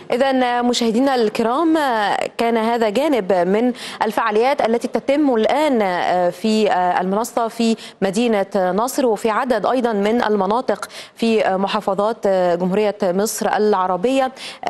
إذا مشاهدينا الكرام كان هذا جانب من الفعاليات التي تتم الآن في المنصة في مدينة نصر وفي عدد أيضا من المناطق في محافظات جمهورية مصر العربية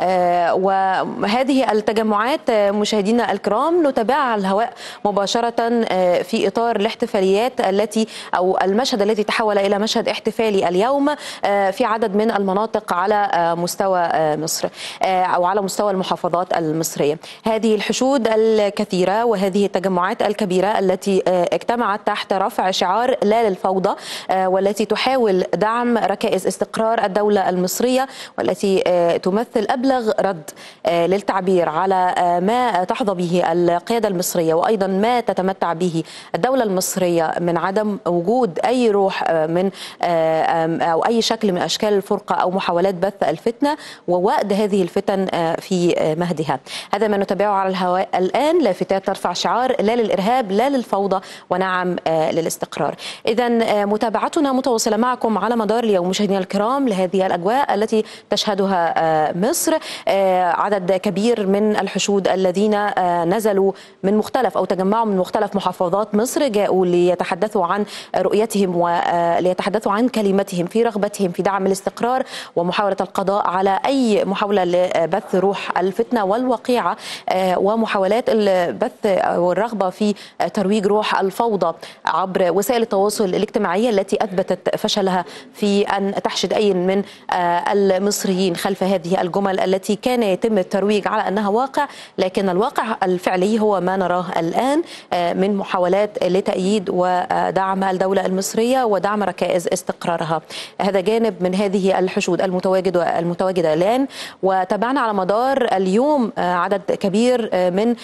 وهذه التجمعات مشاهدينا الكرام نتابعها على الهواء مباشرة في إطار الاحتفاليات التي أو المشهد الذي تحول إلى مشهد احتفالي اليوم في عدد من المناطق على مستوى مصر أو على مستوى المحافظات المصرية هذه الحشود الكثيرة وهذه التجمعات الكبيرة التي اجتمعت تحت رفع شعار لا للفوضى والتي تحاول دعم ركائز استقرار الدولة المصرية والتي تمثل أبلغ رد للتعبير على ما تحظى به القيادة المصرية وأيضا ما تتمتع به الدولة المصرية من عدم وجود أي روح من أو أي شكل من أشكال الفرقة أو محاولات بث الفتنة ووأد هذه الفتن في مهدها هذا ما نتابعه على الهواء الآن لافتات ترفع شعار لا للإرهاب لا للفوضى ونعم للاستقرار إذا متابعتنا متواصلة معكم على مدار اليوم مشاهدينا الكرام لهذه الأجواء التي تشهدها مصر عدد كبير من الحشود الذين نزلوا من مختلف أو تجمعوا من مختلف محافظات مصر جاءوا ليتحدثوا عن رؤيتهم وليتحدثوا عن كلمتهم في رغبتهم في دعم الاستقرار ومحاولة القضاء على أي محاولة لبث روح الفتنة والوقيعة ومحاولات البث والرغبة في ترويج روح الفوضى عبر وسائل التواصل الاجتماعية التي أثبتت فشلها في أن تحشد أي من المصريين خلف هذه الجمل التي كان يتم الترويج على أنها واقع لكن الواقع الفعلي هو ما نراه الآن من محاولات لتأييد ودعم الدولة المصرية ودعم ركائز استقرارها هذا جانب من هذه الحشود المتواجد المتواجدة الآن وتابعنا على مدار اليوم عدد كبير من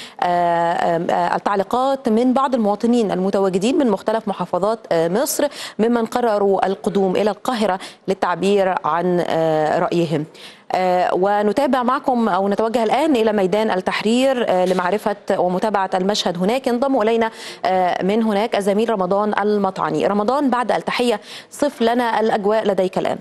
التعليقات من بعض المواطنين المتواجدين من مختلف محافظات مصر ممن قرروا القدوم إلى القاهرة للتعبير عن رأيهم ونتابع معكم او نتوجه الان الى ميدان التحرير لمعرفه ومتابعه المشهد هناك ينضم الينا من هناك الزميل رمضان المطعني رمضان بعد التحيه صف لنا الاجواء لديك الان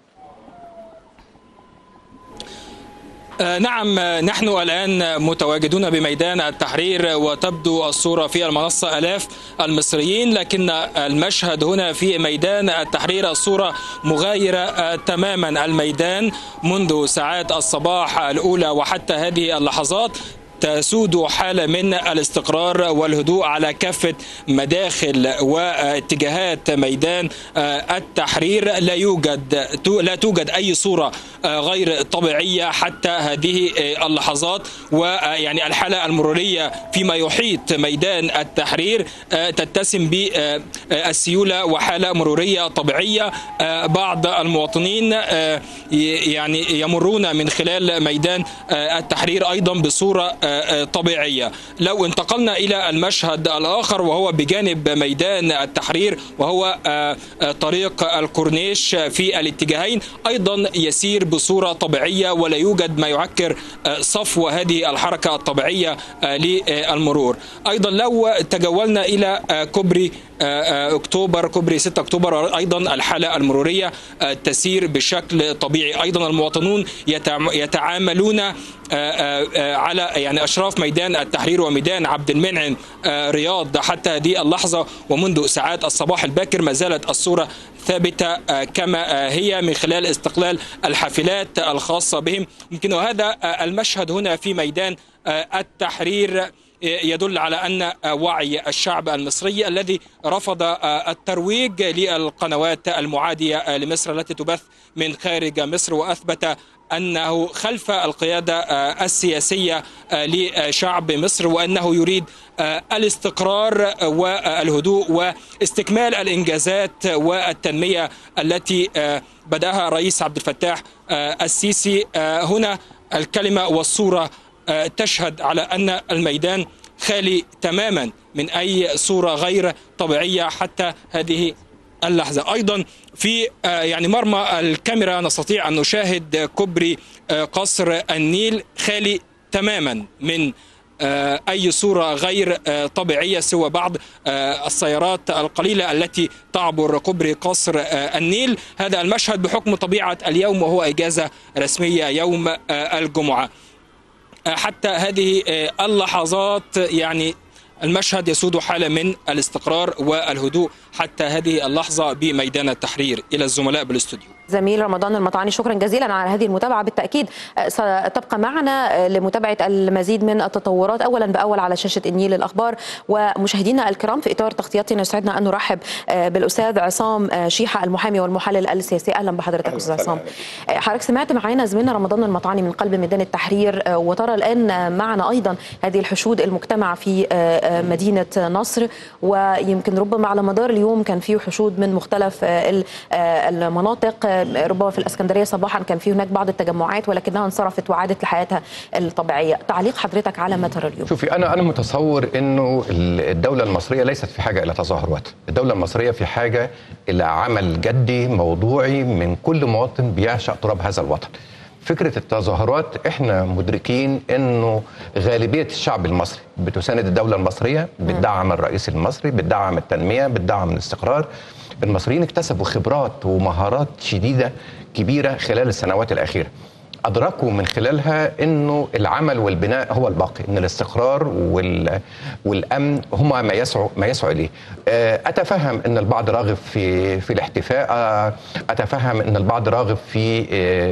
نعم نحن الآن متواجدون بميدان التحرير وتبدو الصورة في المنصة ألاف المصريين لكن المشهد هنا في ميدان التحرير الصورة مغايرة تماما الميدان منذ ساعات الصباح الأولى وحتى هذه اللحظات تسود حالة من الاستقرار والهدوء على كافة مداخل واتجاهات ميدان التحرير لا يوجد لا توجد أي صورة غير طبيعية حتى هذه اللحظات ويعني الحالة المرورية فيما يحيط ميدان التحرير تتسم بالسيولة وحالة مرورية طبيعية بعض المواطنين يعني يمرون من خلال ميدان التحرير أيضا بصورة طبيعية لو انتقلنا إلى المشهد الآخر وهو بجانب ميدان التحرير وهو طريق الكورنيش في الاتجاهين أيضا يسير بصورة طبيعية ولا يوجد ما يعكر صفو هذه الحركة الطبيعية للمرور أيضا لو تجولنا إلى كوبري اكتوبر كوبري 6 اكتوبر ايضا الحاله المروريه تسير بشكل طبيعي ايضا المواطنون يتعاملون على يعني اشراف ميدان التحرير وميدان عبد المنعم رياض حتى هذه اللحظه ومنذ ساعات الصباح الباكر ما زالت الصوره ثابته كما هي من خلال استقلال الحافلات الخاصه بهم يمكن هذا المشهد هنا في ميدان التحرير يدل على ان وعي الشعب المصري الذي رفض الترويج للقنوات المعاديه لمصر التي تبث من خارج مصر واثبت انه خلف القياده السياسيه لشعب مصر وانه يريد الاستقرار والهدوء واستكمال الانجازات والتنميه التي بداها الرئيس عبد الفتاح السيسي هنا الكلمه والصوره تشهد على ان الميدان خالي تماما من اي صوره غير طبيعيه حتى هذه اللحظه ايضا في يعني مرمى الكاميرا نستطيع ان نشاهد كوبري قصر النيل خالي تماما من اي صوره غير طبيعيه سوى بعض السيارات القليله التي تعبر كوبري قصر النيل هذا المشهد بحكم طبيعه اليوم وهو اجازه رسميه يوم الجمعه حتى هذه اللحظات يعني المشهد يسود حالة من الاستقرار والهدوء حتى هذه اللحظة بميدان التحرير إلى الزملاء بالاستوديو زميل رمضان المطعني شكرا جزيلا على هذه المتابعة بالتأكيد ستبقى معنا لمتابعة المزيد من التطورات أولا بأول على شاشة النيل الأخبار ومشاهدينا الكرام في إطار تغطيتنا يسعدنا أن نرحب بالأستاذ عصام شيحة المحامي والمحلل السياسي أهلا بحضرتك أستاذ عصام حضرتك سمعت معنا زميلنا رمضان المطعني من قلب ميدان التحرير وترى الآن معنا أيضا هذه الحشود المجتمعة في مدينة نصر ويمكن ربما على مدار اليوم كان في حشود من مختلف المناطق ربما في الاسكندريه صباحا كان في هناك بعض التجمعات ولكنها انصرفت وعادت لحياتها الطبيعيه، تعليق حضرتك على ما ترى اليوم؟ شوفي انا انا متصور انه الدوله المصريه ليست في حاجه الى تظاهرات، الدوله المصريه في حاجه الى عمل جدي موضوعي من كل مواطن بيعشق تراب هذا الوطن. فكره التظاهرات احنا مدركين انه غالبيه الشعب المصري بتساند الدوله المصريه بتدعم الرئيس المصري بتدعم التنميه بتدعم الاستقرار المصريين اكتسبوا خبرات ومهارات شديده كبيره خلال السنوات الاخيره ادركوا من خلالها انه العمل والبناء هو الباقي ان الاستقرار وال... والامن هما ما يسعوا ما يسعوا اليه اتفهم ان البعض راغب في في الاحتفاء اتفهم ان البعض راغب في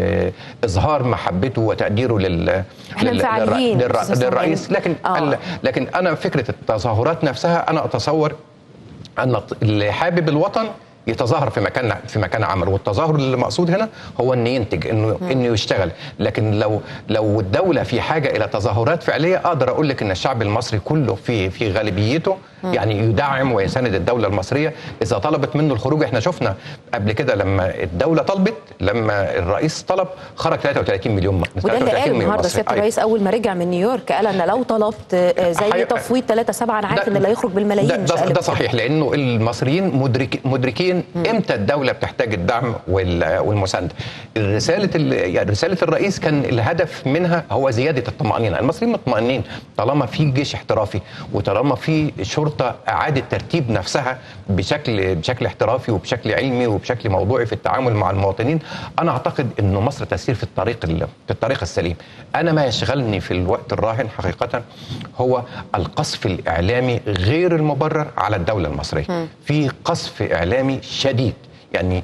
اظهار محبته وتقديره لل احنا لل... للر... للرئيس لكن آه. لكن انا فكره التظاهرات نفسها انا اتصور ان اللي حابب الوطن يتظاهر في مكان في مكان عمل والتظاهر اللي مقصود هنا هو انه ينتج انه انه يشتغل لكن لو لو الدوله في حاجه الى تظاهرات فعليه اقدر اقول لك ان الشعب المصري كله في في غالبيته يعني يدعم ويساند الدوله المصريه اذا طلبت منه الخروج احنا شفنا قبل كده لما الدوله طلبت لما الرئيس طلب خرج 33 مليون وده اللي قال النهارده سياده الرئيس اول ما رجع من نيويورك قال انا لو طلبت زي حي... تفويض 3 7 انا عارف ان اللي هيخرج بالملايين ده, ده, ده صحيح لانه المصريين مدرك مدركين امتى الدوله بتحتاج الدعم والمسانده رساله يعني رساله الرئيس كان الهدف منها هو زياده الطمانينه المصريين مطمئنين طالما في جيش احترافي وطالما في شرطه اعاده ترتيب نفسها بشكل بشكل احترافي وبشكل علمي وبشكل موضوعي في التعامل مع المواطنين انا اعتقد انه مصر تسير في الطريق في الطريق السليم انا ما يشغلني في الوقت الراهن حقيقه هو القصف الاعلامي غير المبرر على الدوله المصريه م. في قصف اعلامي شديد يعني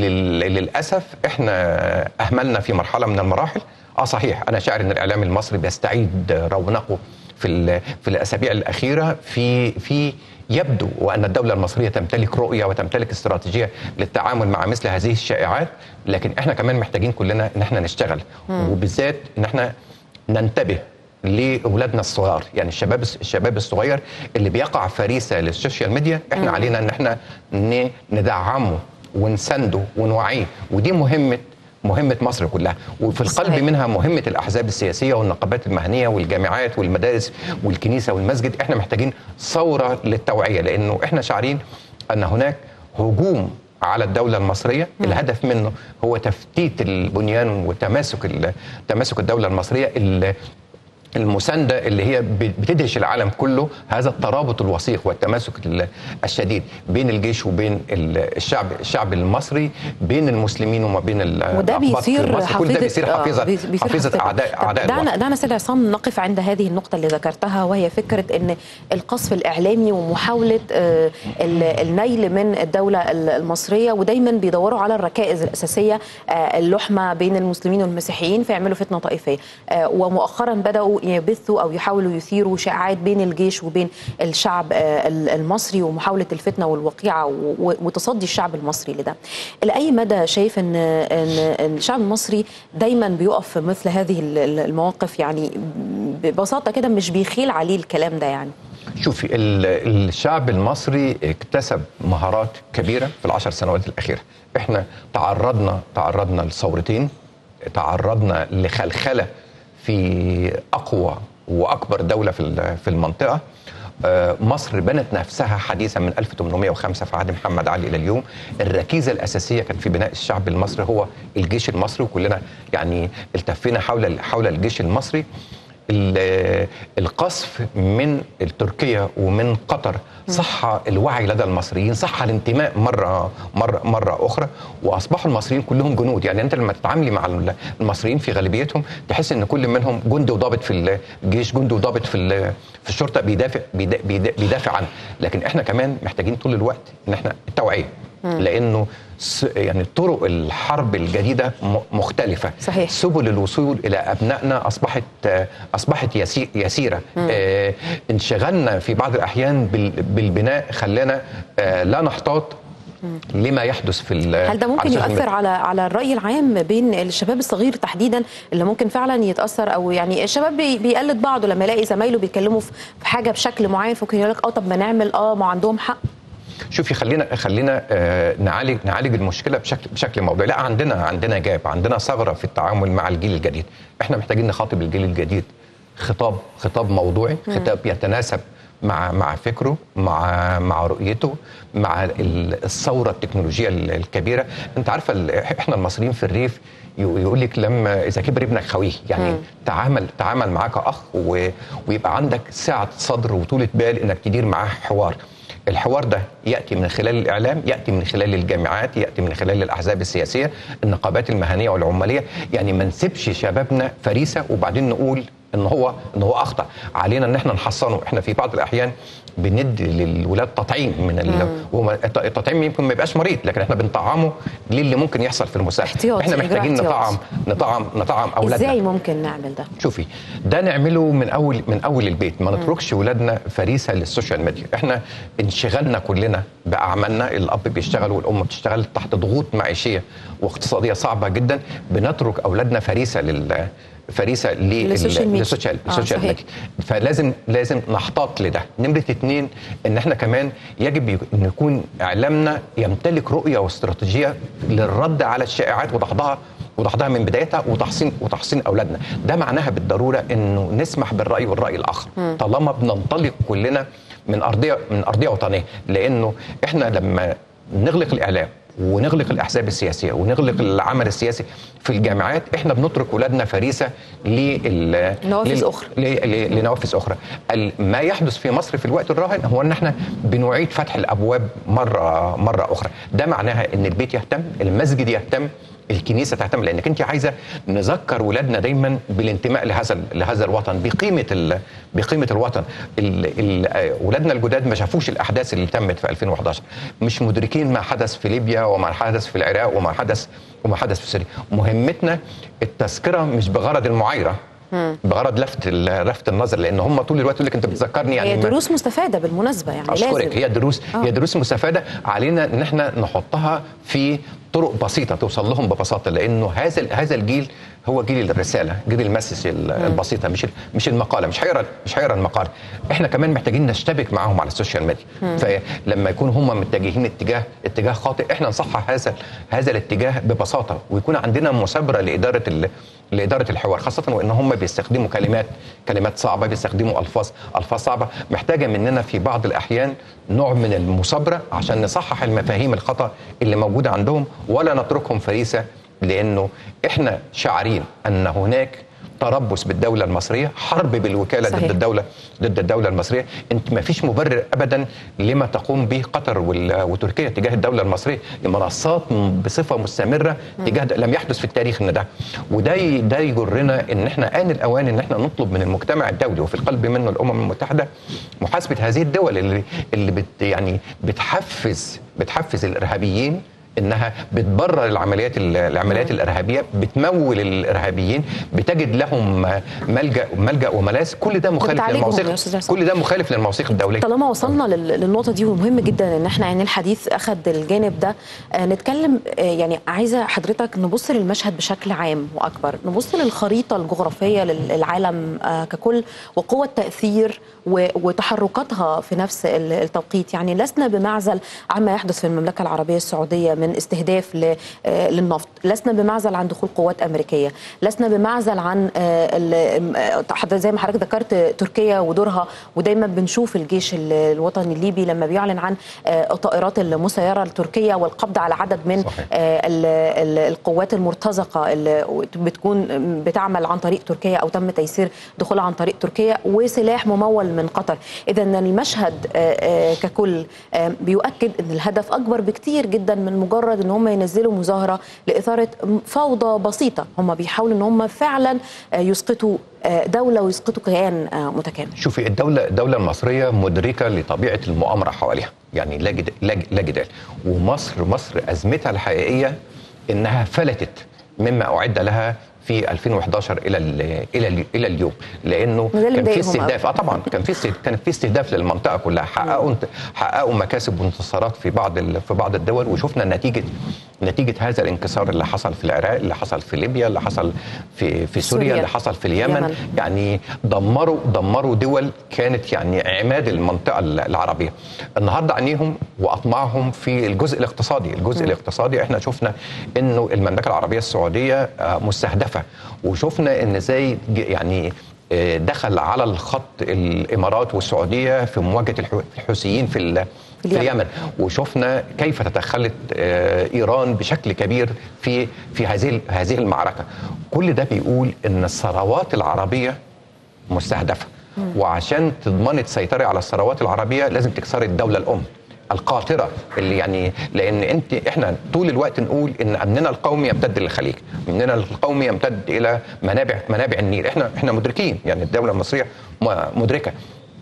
للاسف احنا اهملنا في مرحله من المراحل اه صحيح انا شاعر ان الاعلام المصري بيستعيد رونقه في في الاسابيع الاخيره في في يبدو وان الدوله المصريه تمتلك رؤيه وتمتلك استراتيجيه للتعامل مع مثل هذه الشائعات لكن احنا كمان محتاجين كلنا ان احنا نشتغل م. وبالذات ان احنا ننتبه لاولادنا الصغار يعني الشباب الشباب الصغير اللي بيقع فريسه للسوشيال ميديا احنا م. علينا ان احنا ندعمه ونسنده ونوعيه ودي مهمه مهمة مصر كلها وفي القلب صحيح. منها مهمة الأحزاب السياسية والنقابات المهنية والجامعات والمدارس والكنيسة والمسجد احنا محتاجين ثورة للتوعية لأنه احنا شعرين أن هناك هجوم على الدولة المصرية م. الهدف منه هو تفتيت البنيان وتماسك تماسك الدولة المصرية المساندة اللي هي بتدهش العالم كله هذا الترابط الوثيق والتماسك الشديد بين الجيش وبين الشعب الشعب المصري بين المسلمين وما بين وده بيثير حفيظة كل ده بيصير حفيظة بيثير حفيظة أعداء أعداء دعنا دعنا سيد عصام نقف عند هذه النقطة اللي ذكرتها وهي فكرة أن القصف الإعلامي ومحاولة النيل من الدولة المصرية ودايما بيدوروا على الركائز الأساسية اللحمة بين المسلمين والمسيحيين فيعملوا فتنة طائفية ومؤخرا بدأوا يبثوا او يحاولوا يثيروا شائعات بين الجيش وبين الشعب المصري ومحاوله الفتنه والوقيعه وتصدي الشعب المصري لده. الى اي مدى شايف ان ان الشعب المصري دايما بيقف في مثل هذه المواقف يعني ببساطه كده مش بيخيل عليه الكلام ده يعني؟ شوفي الشعب المصري اكتسب مهارات كبيره في العشر سنوات الاخيره احنا تعرضنا تعرضنا لثورتين تعرضنا لخلخله في اقوى واكبر دوله في في المنطقه مصر بنت نفسها حديثا من 1805 في عهد محمد علي الى اليوم الركيزه الاساسيه كانت في بناء الشعب المصري هو الجيش المصري وكلنا يعني التفينا حول حول الجيش المصري ال- القصف من تركيا ومن قطر صح الوعي لدى المصريين صح الانتماء مره مره مره اخرى واصبحوا المصريين كلهم جنود يعني انت لما تتعاملي مع المصريين في غالبيتهم تحس ان كل منهم جندي وضابط في الجيش جندي وضابط في ال- في الشرطه بيدافع بيدا- بيدا- بيدافع عنه لكن احنا كمان محتاجين طول الوقت ان احنا التوعيه لانه س- يعني طرق الحرب الجديده م- مختلفه صحيح. سبل الوصول الى ابنائنا اصبحت آه، اصبحت يسي- يسيره آه، انشغلنا في بعض الاحيان بال- بالبناء خلانا آه، لا نحتاط لما يحدث في ال- هل ده ممكن على السوشيال يؤثر ميديا. على على الراي العام بين الشباب الصغير تحديدا اللي ممكن فعلا يتاثر او يعني الشباب بي- بيقلد بعضه لما يلاقي زمايله بيتكلموا في في حاجه بشكل معين فممكن يقول لك اه طب ما نعمل اه ما عندهم حق شوفي خلينا خلينا آه، نعالج نعالج المشكله بشكل بشكل موضوعي لا عندنا عندنا جاب عندنا ثغره في التعامل مع الجيل الجديد احنا محتاجين نخاطب الجيل الجديد خطاب خطاب موضوعي خطاب يتناسب مع مع فكره مع مع رؤيته مع ال- الثوره التكنولوجيه ال- الكبيره انت عارفه ال- احنا المصريين في الريف يقول لك لما اذا كبر ابنك خويه يعني تعامل تعامل معاه كاخ و- ويبقى عندك سعه صدر وطوله بال انك تدير معاه حوار الحوار ده ياتي من خلال الاعلام ياتي من خلال الجامعات ياتي من خلال الاحزاب السياسيه النقابات المهنيه والعماليه يعني ما نسيبش شبابنا فريسه وبعدين نقول ان هو ان هو اخطا علينا ان احنا نحصنه احنا في بعض الاحيان بندي للولاد تطعيم من ال... وهو الت- التطعيم يمكن ما يبقاش مريض لكن احنا بنطعمه للي ممكن يحصل في المستقبل احتياطي، احنا إجراء محتاجين احتياطي. نطعم نطعم نطعم اولادنا ازاي ممكن نعمل ده شوفي ده نعمله من اول من اول البيت ما نتركش ولادنا فريسه للسوشيال ميديا احنا انشغلنا كلنا باعمالنا الاب بيشتغل والام بتشتغل تحت ضغوط معيشيه واقتصاديه صعبه جدا بنترك اولادنا فريسه لل فريسه لل- للسوشيال ميديا. للسوشيال آه، السوشيال صحيح. ميديا فلازم لازم نحتاط لده نمره اتنين ان احنا كمان يجب يك- ان يكون اعلامنا يمتلك رؤيه واستراتيجيه للرد على الشائعات وضحضها وضحضها من بدايتها وتحصين وتحصين اولادنا ده معناها بالضروره انه نسمح بالراي والراي الاخر طالما بننطلق كلنا من ارضيه من ارضيه وطنيه لانه احنا لما نغلق الاعلام ونغلق الاحزاب السياسيه ونغلق العمل السياسي في الجامعات احنا بنترك اولادنا فريسه لل نوافذ لل- أخرى. ل- ل- لنوافذ اخرى ال- ما يحدث في مصر في الوقت الراهن هو ان احنا بنعيد فتح الابواب مره مره اخرى ده معناها ان البيت يهتم المسجد يهتم الكنيسه تهتم لانك انت عايزه نذكر ولادنا دايما بالانتماء لهذا ال- لهذا الوطن بقيمه ال- بقيمه الوطن ال- ال- آه، ولادنا الجداد ما شافوش الاحداث اللي تمت في 2011 مش مدركين ما حدث في ليبيا وما حدث في العراق وما حدث وما حدث في سوريا مهمتنا التذكره مش بغرض المعايره بغرض لفت ال- لفت النظر لان هم طول الوقت يقول لك انت بتذكرني يعني هي ما- دروس مستفاده بالمناسبه يعني اشكرك لازم هي دروس آه. هي دروس مستفاده علينا ان احنا نحطها في طرق بسيطه توصل لهم ببساطه لانه هذا هذا الجيل هو جيل الرساله جيل المسج ال- البسيطه مش ال- مش المقاله مش هيقرا مش هيقرا المقال احنا كمان محتاجين نشتبك معاهم على السوشيال ميديا فلما يكون هم متجهين اتجاه اتجاه خاطئ احنا نصحح هذا هذا الاتجاه ببساطه ويكون عندنا مثابره لاداره ال- لاداره الحوار خاصه وان هم بيستخدموا كلمات كلمات صعبه بيستخدموا الفاظ الفاظ صعبه محتاجه مننا في بعض الاحيان نوع من المثابره عشان نصحح المفاهيم الخطا اللي موجوده عندهم ولا نتركهم فريسه لانه احنا شاعرين ان هناك تربص بالدوله المصريه حرب بالوكاله صحيح. ضد الدوله ضد الدوله المصريه انت ما فيش مبرر ابدا لما تقوم به قطر وال- وتركيا تجاه الدوله المصريه المنصات م- بصفه مستمره تجاه ده. لم يحدث في التاريخ ان ده وده ي- ده يجرنا ان احنا ان الاوان ان احنا نطلب من المجتمع الدولي وفي القلب منه الامم المتحده محاسبه هذه الدول اللي اللي بت يعني بتحفز بتحفز الارهابيين انها بتبرر العمليات العمليات الارهابيه بتمول الارهابيين بتجد لهم ملجا ملجا وملاذ كل ده مخالف بتعالجهم يا للمواثيق أستاذ عصام. كل ده مخالف للمواثيق الدوليه طالما وصلنا لل- للنقطة دي ومهم جدا ان احنا يعني الحديث اخذ الجانب ده آه، نتكلم آه، يعني عايزة حضرتك نبص للمشهد بشكل عام واكبر نبص للخريطة الجغرافية للعالم آه، ككل وقوة تأثير و- وتحركاتها في نفس ال- التوقيت يعني لسنا بمعزل عما يحدث في المملكة العربية السعودية من استهداف ل- آه، للنفط لسنا بمعزل عن دخول قوات امريكيه لسنا بمعزل عن آه، ال- آه، حضرتك زي ما حضرتك ذكرت آه، تركيا ودورها ودايما بنشوف الجيش ال- الوطني الليبي لما بيعلن عن آه، الطائرات المسيره التركيه والقبض على عدد من صحيح. آه، ال- ال- القوات المرتزقه اللي بتكون بتعمل عن طريق تركيا او تم تيسير دخولها عن طريق تركيا وسلاح ممول من قطر اذا المشهد آه، آه، ككل آه، بيؤكد ان الهدف اكبر بكتير جدا من مجرد ان هم ينزلوا مظاهره لاثاره فوضى بسيطه هم بيحاولوا ان هم فعلا آه، يسقطوا آه، دوله ويسقطوا كيان آه، متكامل شوفي الدولة الدولة المصرية مدركة لطبيعة المؤامرة حواليها يعني لا جد- لا ج- لا جدال ومصر مصر أزمتها الحقيقية إنها فلتت مما أعد لها في 2011 الى ال الى ال الى اليوم لانه وده اللي كان في مضايقهم استهداف اه طبعا كان في استهداف كان في استهداف للمنطقه كلها حققوا حققوا مكاسب وانتصارات في بعض ال- في بعض الدول وشفنا نتيجه نتيجه هذا الانكسار اللي حصل في العراق اللي حصل في ليبيا اللي حصل في في سوريا, سوريا. اللي حصل في اليمن اليمن. يعني دمروا دمروا دول كانت يعني عماد المنطقه العربيه النهارده عينيهم واطماعهم في الجزء الاقتصادي الجزء الاقتصادي احنا شفنا انه المملكه العربيه السعوديه آه، مستهدفه وشفنا ان ازاي ج- يعني آه، دخل على الخط الامارات والسعوديه في مواجهه الحو- الحوثيين في ال- في اليمن. اليمن وشفنا كيف تدخلت آه، ايران بشكل كبير في في هذه هذه المعركه كل ده بيقول ان الثروات العربيه مستهدفه وعشان تضمني تسيطري على الثروات العربيه لازم تكسري الدوله الام القاطره اللي يعني لان انت احنا طول الوقت نقول ان امننا القومي يمتد للخليج امننا القومي يمتد الى منابع منابع النيل احنا احنا مدركين يعني الدوله المصريه م- مدركه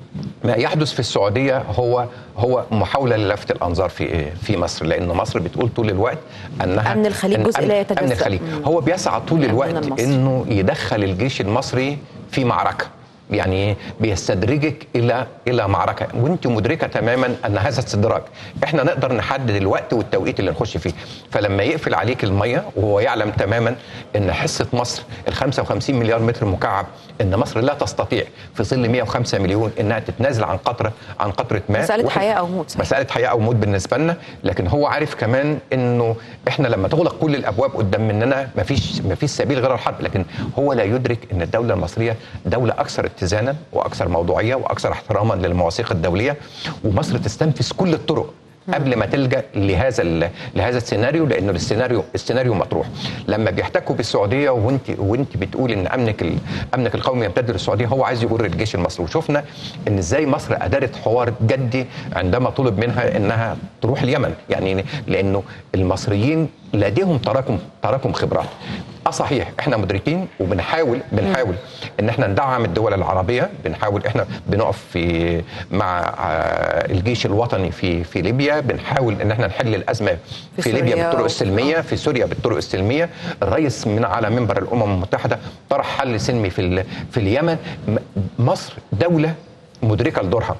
ما يحدث في السعوديه هو هو محاوله للفت الانظار في في مصر لان مصر بتقول طول الوقت انها أمن الخليج إن جزء أمن- لا يتجزأ. امن الخليج مم. هو بيسعى طول من الوقت المصري. انه يدخل الجيش المصري في معركه يعني بيستدرجك الى الى معركه وانت مدركه تماما ان هذا استدراج احنا نقدر نحدد الوقت والتوقيت اللي نخش فيه فلما يقفل عليك الميه وهو يعلم تماما ان حصه مصر ال 55 مليار متر مكعب ان مصر لا تستطيع في ظل 105 مليون انها تتنازل عن قطره عن قطره ماء مسألة وإحنا- حياة أو موت، صحيح. مساله حياه او موت بالنسبه لنا لكن هو عارف كمان انه احنا لما تغلق كل الابواب قدام مننا مفيش مفيش سبيل غير الحرب لكن هو لا يدرك ان الدوله المصريه دوله اكثر اتزانا واكثر موضوعيه واكثر احتراما للمواثيق الدوليه ومصر تستنفذ كل الطرق قبل ما تلجا لهذا ال- لهذا السيناريو لانه السيناريو السيناريو مطروح لما بيحتكوا بالسعوديه وانت وانت بتقول ان امنك ال- امنك القومي يمتد للسعوديه هو عايز يجر الجيش المصري وشفنا ان ازاي مصر ادارت حوار جدي عندما طلب منها انها تروح اليمن يعني لانه المصريين لديهم تراكم تراكم خبرات اه صحيح احنا مدركين وبنحاول بنحاول ان احنا ندعم الدول العربيه بنحاول احنا بنقف في مع آه، الجيش الوطني في في ليبيا بنحاول ان احنا نحل الازمه في في, ليبيا سوريا بالطرق و- السلميه في سوريا بالطرق السلميه الرئيس من على منبر الامم المتحده طرح حل سلمي في ال- في اليمن م- مصر دوله مدركه لدورها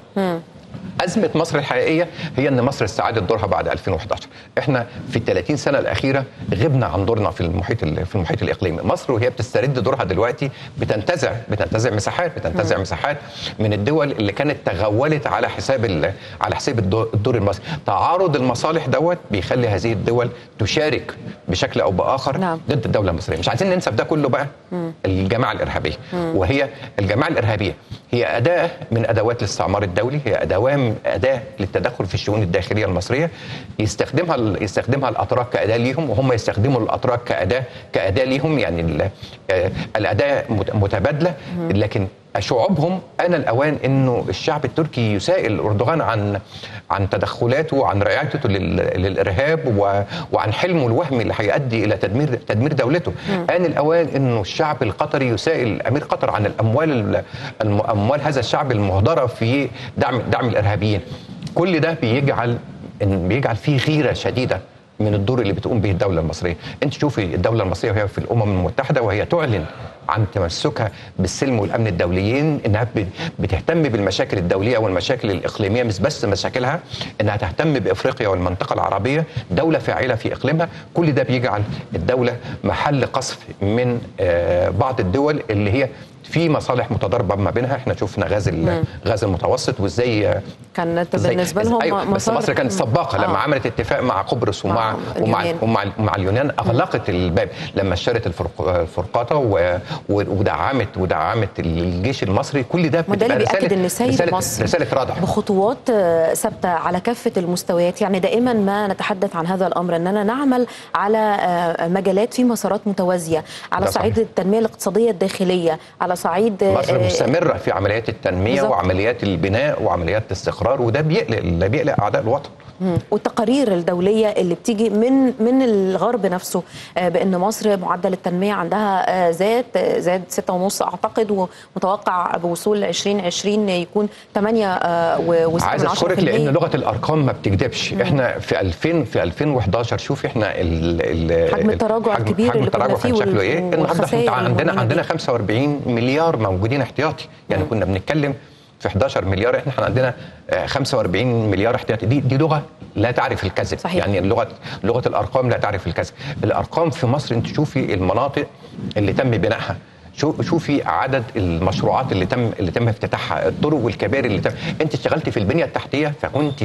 أزمة مصر الحقيقية هي أن مصر استعادت دورها بعد 2011 إحنا في ال 30 سنة الأخيرة غبنا عن دورنا في المحيط ال- في المحيط الإقليمي مصر وهي بتسترد دورها دلوقتي بتنتزع بتنتزع مساحات بتنتزع مساحات من الدول اللي كانت تغولت على حساب ال- على حساب الدو- الدور المصري تعارض المصالح دوت بيخلي هذه الدول تشارك بشكل أو بآخر نعم. ضد الدولة المصرية مش عايزين ننسى في ده كله بقى الجماعة الإرهابية وهي الجماعة الإرهابية هي أداة من أدوات الاستعمار الدولي هي أداة أداة للتدخل في الشؤون الداخلية المصرية يستخدمها ال- يستخدمها الأتراك كأداة ليهم وهم يستخدموا الأتراك كأداة كأداة ليهم يعني ال- آه، الأداة مت- متبادلة لكن شعوبهم انا الاوان انه الشعب التركي يسائل اردوغان عن عن تدخلاته وعن رعايته لل- للارهاب و- وعن حلمه الوهمي اللي هيؤدي الى تدمير تدمير دولته ان الاوان انه الشعب القطري يسائل امير قطر عن الاموال ال- الم- اموال هذا الشعب المهدره في دعم دعم الارهابيين كل ده بيجعل إن بيجعل فيه غيره شديده من الدور اللي بتقوم به الدولة المصرية أنت شوفي الدولة المصرية وهي في الأمم المتحدة وهي تعلن عن تمسكها بالسلم والأمن الدوليين إنها بت- بتهتم بالمشاكل الدولية والمشاكل الإقليمية مش بس مشاكلها إنها تهتم بإفريقيا والمنطقة العربية دولة فاعلة في إقليمها كل ده بيجعل الدولة محل قصف من آه، بعض الدول اللي هي في مصالح متضاربه ما بينها احنا شفنا غاز ال- غاز المتوسط وازاي كانت إزاي- بالنسبه إز- لهم أيوة بس مسار- مصر كانت سباقه لما آه. عملت اتفاق مع قبرص ومع مع ومع اليونان. ومع, ومع اليونان اغلقت الباب لما اشترت الفرق- الفرقاطه و- و- ودعمت ودعمت الجيش المصري كل ده وده اللي بتبقى بيأكد رسالة- ان سيد رسالة مصر رساله ردع بخطوات آه، ثابته على كافه المستويات يعني دائما ما نتحدث عن هذا الامر اننا نعمل على آه، مجالات في مسارات متوازيه على ده صعيد صحيح. التنميه الاقتصاديه الداخليه على صعيد آه، مصر آه، مستمره في عمليات التنميه بالظبط. وعمليات البناء وعمليات الاستقرار وده بيقلق اللي بيقلق اعداء الوطن مم. والتقارير الدوليه اللي بتيجي من من الغرب نفسه آه، بان مصر معدل التنميه عندها آه، زاد آه، زاد 6.5 اعتقد ومتوقع بوصول 2020 يكون 8 عايز اشكرك لان لغه الارقام ما بتكذبش احنا في 2000 في 2011 شوف احنا ال ال حجم التراجع حجم- الكبير حجم اللي كنا التراجع فيه كان شكله وال- ايه النهارده والخسائر احنا عندنا المهمة عندنا دي. 45 مليار موجودين احتياطي يعني كنا بنتكلم في 11 مليار احنا عندنا آه، 45 مليار احتياطي دي دي لغه لا تعرف الكذب صحيح. يعني لغه لغه الارقام لا تعرف الكذب الارقام في مصر انت شوفي المناطق اللي تم بنائها شو شوفي عدد المشروعات اللي تم اللي تم افتتاحها الطرق والكباري اللي تم انت اشتغلت في البنيه التحتيه فكنت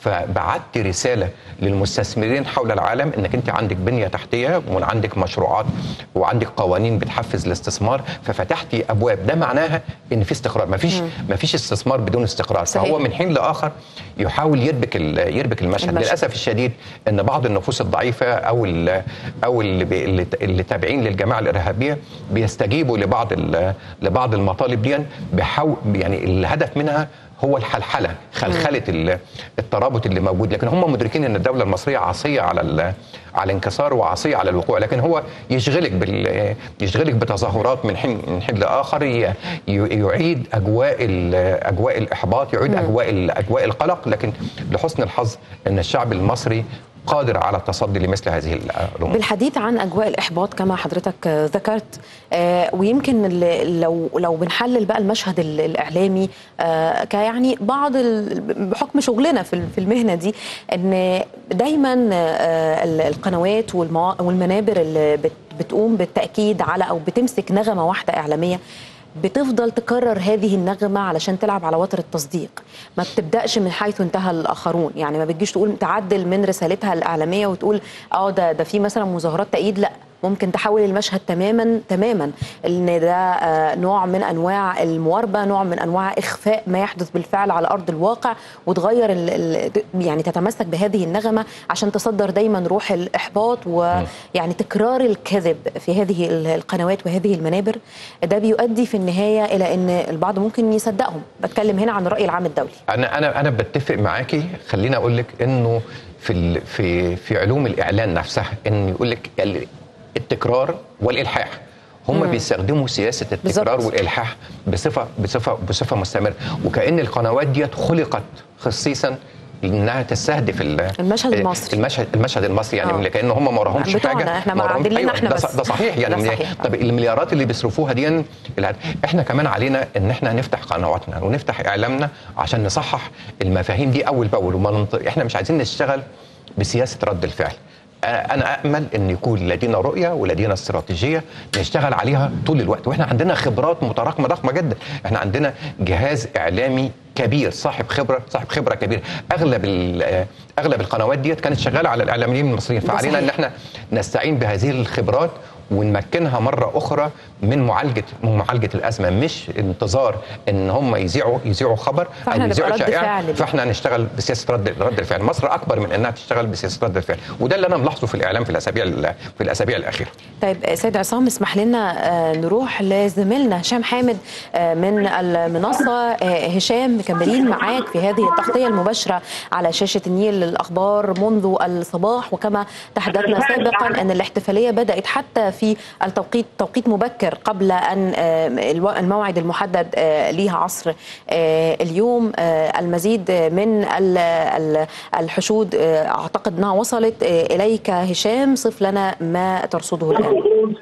فبعت رساله للمستثمرين حول العالم انك انت عندك بنيه تحتيه وعندك مشروعات وعندك قوانين بتحفز الاستثمار ففتحتي ابواب ده معناها ان في استقرار ما فيش ما فيش استثمار بدون استقرار صحيح. فهو من حين لاخر يحاول يربك ال- يربك المشهد, المشهد. للاسف الشديد ان بعض النفوس الضعيفه او ال او اللي, بي- اللي اللي تابعين للجماعه الارهابيه بيستجيبوا لبعض ال- لبعض المطالب دي بحو يعني الهدف منها هو الحلحله خلخله ال- الترابط اللي موجود لكن هم مدركين ان الدوله المصريه عصيه على ال- على الانكسار وعصيه على الوقوع لكن هو يشغلك بال يشغلك بتظاهرات من حين من حين لاخر ي- ي- يعيد اجواء ال- اجواء الاحباط يعيد اجواء ال- اجواء القلق لكن لحسن الحظ ان الشعب المصري قادر على التصدي لمثل هذه الامور بالحديث عن اجواء الاحباط كما حضرتك آه، ذكرت آه، ويمكن ال- لو لو بنحلل بقى المشهد ال- الاعلامي آه، كيعني بعض ال- بحكم شغلنا في ال- في المهنه دي ان دايما آه، ال- القنوات والموا- والمنابر اللي بت- بتقوم بالتاكيد على او بتمسك نغمه واحده اعلاميه بتفضل تكرر هذه النغمة علشان تلعب على وتر التصديق ما بتبدأش من حيث انتهى الآخرون يعني ما بتجيش تقول تعدل من رسالتها الإعلامية وتقول اه ده ده في مثلا مظاهرات تأييد لا ممكن تحول المشهد تماما تماما ان ده آه، نوع من انواع المواربه نوع من انواع اخفاء ما يحدث بالفعل على ارض الواقع وتغير ال ال يعني تتمسك بهذه النغمه عشان تصدر دايما روح الاحباط ويعني تكرار الكذب في هذه ال- القنوات وهذه المنابر ده بيؤدي في النهايه الى ان البعض ممكن يصدقهم بتكلم هنا عن الراي العام الدولي انا انا انا بتفق معاكي خليني اقول لك انه في ال- في في علوم الاعلان نفسها ان يقول لك ال- التكرار والالحاح هم بيستخدموا سياسه التكرار بالظبط. والالحاح بصفه بصفه بصفه مستمره وكان القنوات ديت خلقت خصيصا انها تستهدف ال- المشهد المصري. المشهد المشهد المصري يعني آه. كأن هم ما وراهمش بتوعنا، حاجه إحنا ما وراهمش- معدلين أيوة إحنا ده, بس. ص- ده صحيح يعني ده صحيح. طب المليارات اللي بيصرفوها دي الهد- احنا كمان علينا ان احنا نفتح قنواتنا ونفتح اعلامنا عشان نصحح المفاهيم دي اول باول وما ننط... احنا مش عايزين نشتغل بسياسه رد الفعل أنا- انا امل ان يكون لدينا رؤيه ولدينا استراتيجيه نشتغل عليها طول الوقت واحنا عندنا خبرات متراكمه ضخمه جدا احنا عندنا جهاز اعلامي كبير صاحب خبره صاحب خبره كبيره اغلب ال- اغلب القنوات ديت كانت شغاله على الاعلاميين المصريين ده فعلينا ان صحيح. احنا نستعين بهذه الخبرات ونمكنها مره اخرى من معالجه من معالجه الازمه مش انتظار ان هم يذيعوا يذيعوا خبر فإحنا او نبقى يذيعوا رد شائعه فعل ليه. فاحنا هنشتغل بسياسه رد رد الفعل مصر اكبر من انها تشتغل بسياسه رد الفعل وده اللي انا ملاحظه في الاعلام في الاسابيع ال- في الاسابيع الاخيره طيب سيد عصام اسمح لنا آه، نروح لزميلنا هشام حامد آه، من المنصة آه، هشام مكملين معاك في هذه التغطية المباشرة على شاشة النيل للأخبار منذ الصباح وكما تحدثنا سابقا أن الاحتفالية بدأت حتى في التوقيت توقيت مبكر قبل أن آه، الو- الموعد المحدد آه، ليها عصر آه، اليوم آه، المزيد من ال- ال- الحشود آه، أعتقد أنها وصلت آه، إليك هشام صف لنا ما ترصده الآن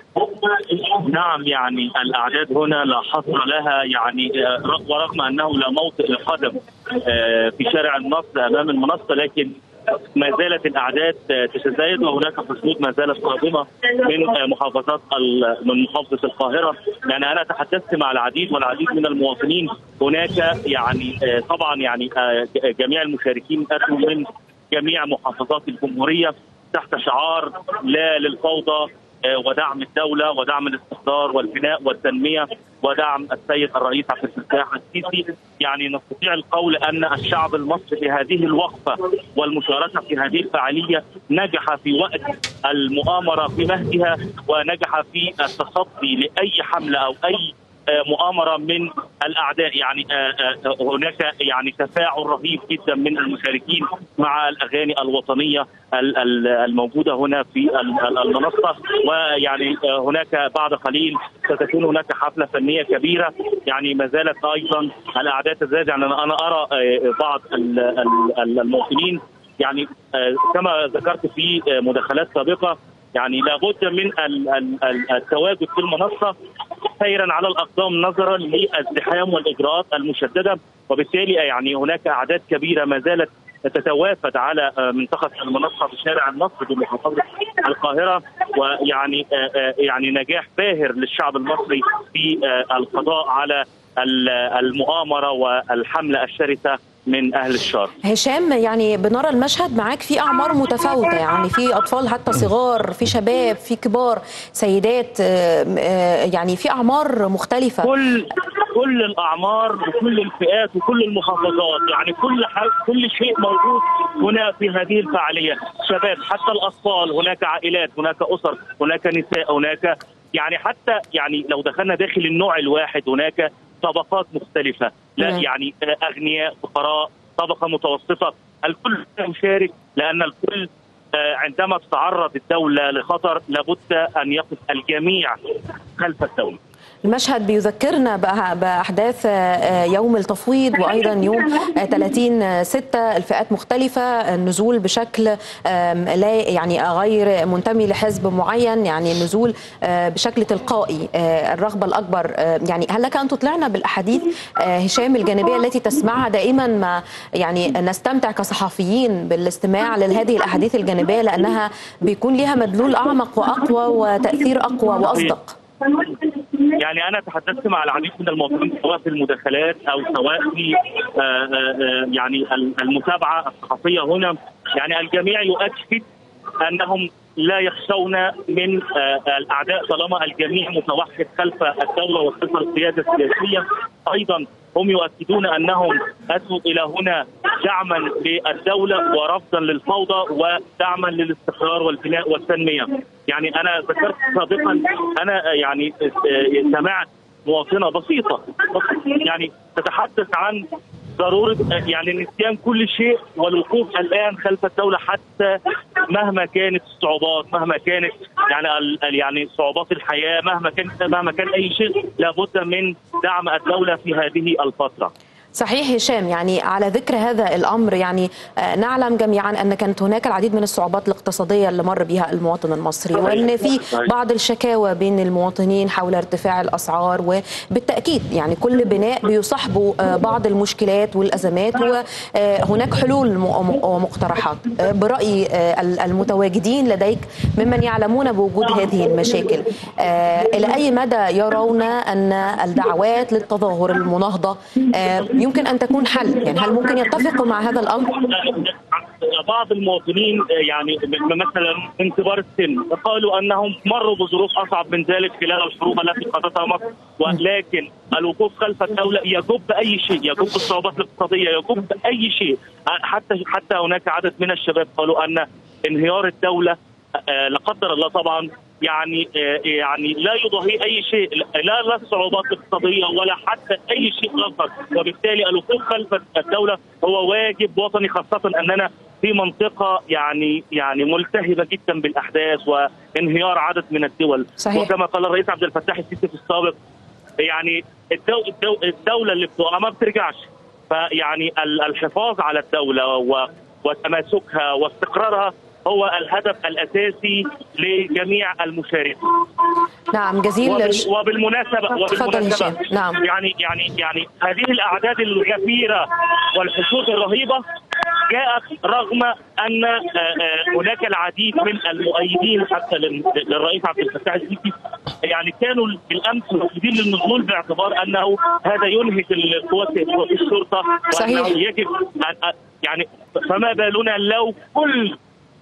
نعم يعني الاعداد هنا لا حصر لها يعني آه، ورغم انه لا موطئ لقدم آه، في شارع النصر امام المنصه لكن ما زالت الاعداد تتزايد وهناك حشود ما زالت قادمه من محافظات من محافظه القاهره يعني انا تحدثت مع العديد والعديد من المواطنين هناك يعني طبعا يعني جميع المشاركين اتوا من جميع محافظات الجمهوريه تحت شعار لا للفوضى ودعم الدوله ودعم الاستقرار والبناء والتنميه ودعم السيد الرئيس عبد الفتاح السيسي يعني نستطيع القول ان الشعب المصري في هذه الوقفه والمشاركه في هذه الفعاليه نجح في وقت المؤامره في مهدها ونجح في التصدي لاي حمله او اي مؤامره من الاعداء يعني هناك يعني تفاعل رهيب جدا من المشاركين مع الاغاني الوطنيه الموجوده هنا في المنصه ويعني هناك بعد قليل ستكون هناك حفله فنيه كبيره يعني ما زالت ايضا الاعداد تزداد يعني انا ارى بعض المواطنين يعني كما ذكرت في مداخلات سابقه يعني لابد من التواجد في المنصه سيرا على الاقدام نظرا للازدحام والاجراءات المشدده وبالتالي يعني هناك اعداد كبيره ما زالت تتوافد على منطقه المنصه في شارع النصر بمحافظه القاهره ويعني يعني نجاح باهر للشعب المصري في القضاء على المؤامره والحمله الشرسه من اهل الشر هشام يعني بنرى المشهد معاك في اعمار متفاوته يعني في اطفال حتى صغار في شباب في كبار سيدات يعني في اعمار مختلفه كل كل الاعمار وكل الفئات وكل المحافظات يعني كل كل شيء موجود هنا في هذه الفعاليه شباب حتى الاطفال هناك عائلات هناك اسر هناك نساء هناك يعني حتى يعني لو دخلنا داخل النوع الواحد هناك طبقات مختلفه لا يعني اغنياء فقراء طبقه متوسطه الكل يشارك لان الكل عندما تتعرض الدوله لخطر لابد ان يقف الجميع خلف الدوله المشهد بيذكرنا باحداث يوم التفويض وايضا يوم 30 6 الفئات مختلفه النزول بشكل لا يعني غير منتمي لحزب معين يعني النزول بشكل تلقائي الرغبه الاكبر يعني هل لك ان تطلعنا بالاحاديث هشام الجانبيه التي تسمعها دائما ما يعني نستمتع كصحفيين بالاستماع لهذه الاحاديث الجانبيه لانها بيكون لها مدلول اعمق واقوى وتاثير اقوى واصدق يعني انا تحدثت مع العديد من المواطنين سواء في المداخلات او سواء في يعني المتابعه الصحفيه هنا يعني الجميع يؤكد انهم لا يخشون من الاعداء طالما الجميع متوحد خلف الدوله وخلف القياده السياسيه ايضا هم يؤكدون انهم اتوا الى هنا دعما للدوله ورفضا للفوضى ودعما للاستقرار والبناء والتنميه. يعني انا ذكرت سابقا انا يعني سمعت مواطنه بسيطه يعني تتحدث عن ضروره يعني نسيان كل شيء والوقوف الان خلف الدوله حتى مهما كانت الصعوبات مهما كانت يعني يعني صعوبات الحياه مهما كانت مهما كان اي شيء لابد من دعم الدوله في هذه الفتره. صحيح هشام يعني على ذكر هذا الامر يعني نعلم جميعا ان كانت هناك العديد من الصعوبات الاقتصاديه اللي مر بها المواطن المصري وان في بعض الشكاوى بين المواطنين حول ارتفاع الاسعار وبالتاكيد يعني كل بناء بيصاحبه بعض المشكلات والازمات وهناك حلول ومقترحات براي المتواجدين لديك ممن يعلمون بوجود هذه المشاكل الى اي مدى يرون ان الدعوات للتظاهر المناهضه يمكن ان تكون حل يعني هل ممكن يتفقوا مع هذا الامر بعض المواطنين يعني مثلا من كبار السن قالوا انهم مروا بظروف اصعب من ذلك خلال الحروب التي قادتها مصر ولكن الوقوف خلف الدوله يجب اي شيء يجب الصعوبات الاقتصاديه يجب اي شيء حتى حتى هناك عدد من الشباب قالوا ان انهيار الدوله لا قدر الله طبعا يعني يعني لا يضاهي اي شيء لا لا الصعوبات الاقتصاديه ولا حتى اي شيء اخر وبالتالي الوقوف خلف الدوله هو واجب وطني خاصه اننا في منطقه يعني يعني ملتهبه جدا بالاحداث وانهيار عدد من الدول صحيح. وكما قال الرئيس عبد الفتاح السيسي في السابق يعني الدو الدو الدوله اللي بتقع ما بترجعش فيعني الحفاظ على الدوله وتماسكها واستقرارها هو الهدف الاساسي لجميع المشاركين. نعم جزيل وبال وبالمناسبه وبالمناسبه نعم يعني يعني يعني هذه الاعداد الغفيره والحشود الرهيبه جاءت رغم ان آه، آه، هناك العديد من المؤيدين حتى لل- للرئيس عبد الفتاح السيسي يعني كانوا بالامس مرفضين للنزول باعتبار انه هذا ينهك القوات قوات الشرطه صحيح. وانه يجب أن أن- يعني فما بالنا لو كل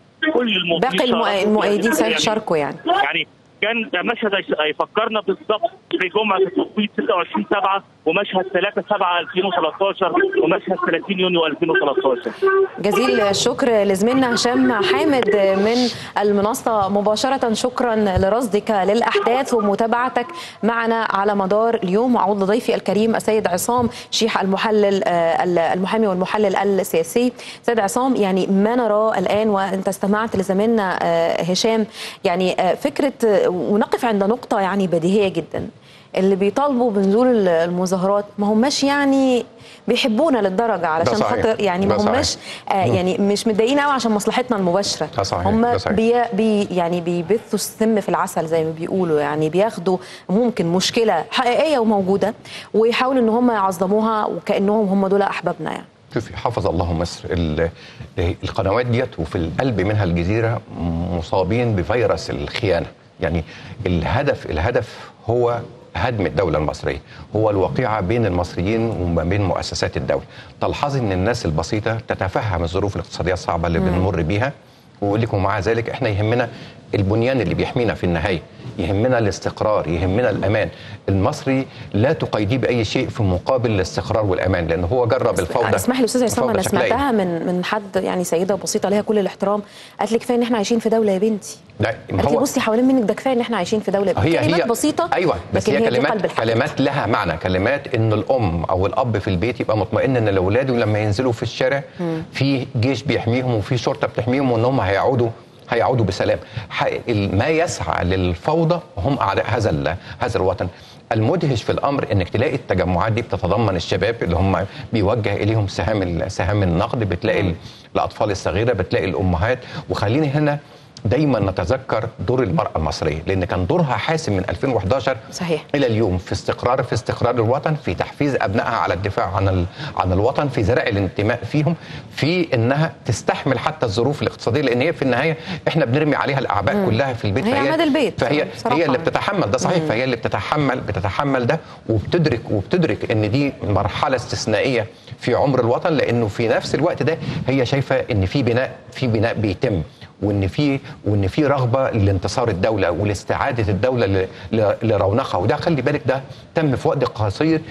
كل المؤيدين باقي المؤ- شاركوا في المؤيدين هذه- سيشاركوا يعني يعني كان مشهد يفكرنا بالضبط في جمعه التصويت 26 7 ومشهد 3 7 2013 ومشهد 30 يونيو 2013 جزيل الشكر لزميلنا هشام حامد من المنصة مباشرة شكرا لرصدك للأحداث ومتابعتك معنا على مدار اليوم وأعود لضيفي الكريم السيد عصام شيح المحلل آه، المحامي والمحلل السياسي سيد عصام يعني ما نراه الآن وأنت استمعت لزميلنا آه، هشام يعني آه، فكرة آه، ونقف عند نقطة يعني بديهية جدا اللي بيطالبوا بنزول المظاهرات ما هماش يعني بيحبونا للدرجه علشان صحيح. خاطر يعني ما ده صحيح. هماش آه يعني مش متضايقين قوي عشان مصلحتنا المباشره ده صحيح. هم ده صحيح. بي بي يعني بيبثوا السم في العسل زي ما بيقولوا يعني بياخدوا ممكن مشكله حقيقيه وموجوده ويحاولوا ان هم يعظموها وكانهم هم دول احبابنا يعني شوفي حفظ الله مصر ال- القنوات ديت وفي القلب منها الجزيره مصابين بفيروس الخيانه يعني الهدف الهدف هو هدم الدولة المصرية هو الوقيعة بين المصريين وما بين مؤسسات الدولة تلحظي ان الناس البسيطة تتفهم الظروف الاقتصادية الصعبة اللي بنمر بيها ويقول لك ومع ذلك احنا يهمنا البنيان اللي بيحمينا في النهاية يهمنا الاستقرار يهمنا الأمان المصري لا تقيديه بأي شيء في مقابل الاستقرار والأمان لأن هو جرب الفوضى اسمح لي استاذ عصام الفوضى انا شكلها إيه؟ سمعتها من من حد يعني سيده بسيطه ليها كل الاحترام قالت لي كفايه ان احنا عايشين في دوله يا بنتي لا ما قالت لي هو بصي حوالين منك ده كفايه ان احنا عايشين في دوله هي كلمات هي بسيطه ايوه بس لكن هي هي دي كلمات قلب الحق كلمات لها معنى كلمات ان الام او الاب في البيت يبقى مطمئن ان اولاده لما ينزلوا في الشارع في جيش بيحميهم وفي شرطه بتحميهم وان هم هيعودوا هيعودوا بسلام ح- ال- ما يسعى للفوضى هم اعداء هذا ال- هذا الوطن المدهش في الامر انك تلاقي التجمعات دي بتتضمن الشباب اللي هم بيوجه اليهم سهام ال- سهام النقد بتلاقي ال- الاطفال الصغيره بتلاقي الامهات وخليني هنا دايما نتذكر دور المراه المصريه لان كان دورها حاسم من 2011 صحيح. الى اليوم في استقرار في استقرار الوطن في تحفيز ابنائها على الدفاع عن ال- عن الوطن في زرع الانتماء فيهم في انها تستحمل حتى الظروف الاقتصاديه لان هي في النهايه احنا بنرمي عليها الاعباء كلها في البيت هي فهي عماد البيت فهي بصراحة هي اللي يعني. بتتحمل ده صحيح فهي اللي بتتحمل بتتحمل ده وبتدرك وبتدرك ان دي مرحله استثنائيه في عمر الوطن لانه في نفس الوقت ده هي شايفه ان في بناء في بناء بيتم وان في وان في رغبه لانتصار الدوله ولاستعاده الدوله ل- ل- لرونقها وده خلي بالك ده تم في وقت قصير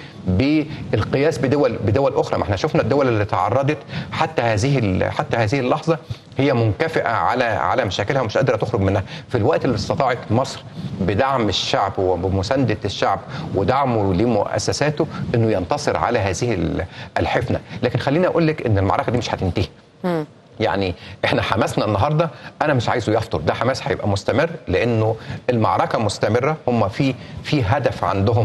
بالقياس بدول بدول اخرى ما احنا شفنا الدول اللي تعرضت حتى هذه ال- حتى هذه اللحظه هي منكفئه على على مشاكلها ومش قادره تخرج منها في الوقت اللي استطاعت مصر بدعم الشعب وبمسانده الشعب ودعمه لمؤسساته انه ينتصر على هذه ال- الحفنه لكن خليني اقول لك ان المعركه دي مش هتنتهي يعني احنا حماسنا النهارده انا مش عايزه يفطر ده حماس هيبقى مستمر لانه المعركه مستمره هم في في هدف عندهم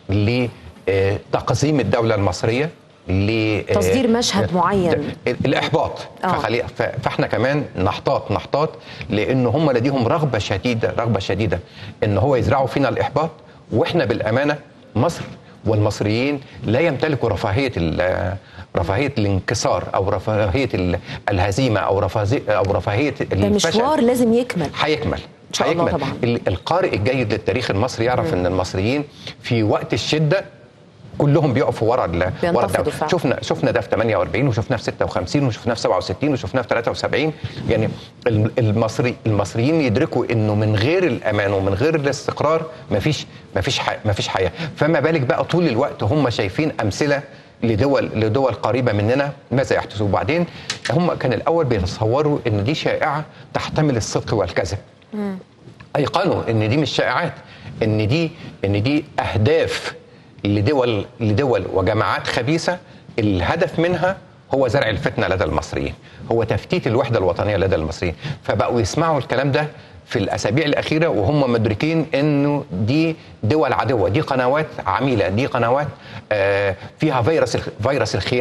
لتقزيم الدوله المصريه ل تصدير مشهد معين. الاحباط آه. فخلي ف- فاحنا كمان نحتاط نحتاط لان هم لديهم رغبه شديده رغبه شديده ان هو يزرعوا فينا الاحباط واحنا بالامانه مصر والمصريين لا يمتلكوا رفاهيه ال- رفاهيه الانكسار او رفاهيه ال- الهزيمه او رفاهيه او رفاهيه ده الفشل مشوار لازم يكمل هيكمل إن شاء الله هيكمل. طبعاً. ال- القارئ الجيد للتاريخ المصري يعرف ان المصريين في وقت الشده كلهم بيقفوا ورا ال- ورا بينتفضوا الدولة. فعلا. شفنا شفنا ده في 48 وشفناه في 56 وشفناه في 67 وشفناه في 73 يعني الم- المصري المصريين يدركوا انه من غير الامان ومن غير الاستقرار مفيش مفيش ح- مفيش حياه فما بالك بقى طول الوقت هم شايفين امثله لدول لدول قريبه مننا ماذا يحدث وبعدين هم كان الاول بيتصوروا ان دي شائعه تحتمل الصدق والكذب ايقنوا ان دي مش شائعات ان دي ان دي اهداف لدول لدول وجماعات خبيثه الهدف منها هو زرع الفتنه لدى المصريين هو تفتيت الوحده الوطنيه لدى المصريين فبقوا يسمعوا الكلام ده في الاسابيع الاخيره وهم مدركين انه دي دول عدوه دي قنوات عميله دي قنوات آه، فيها فيروس الخ- فيروس الخيانه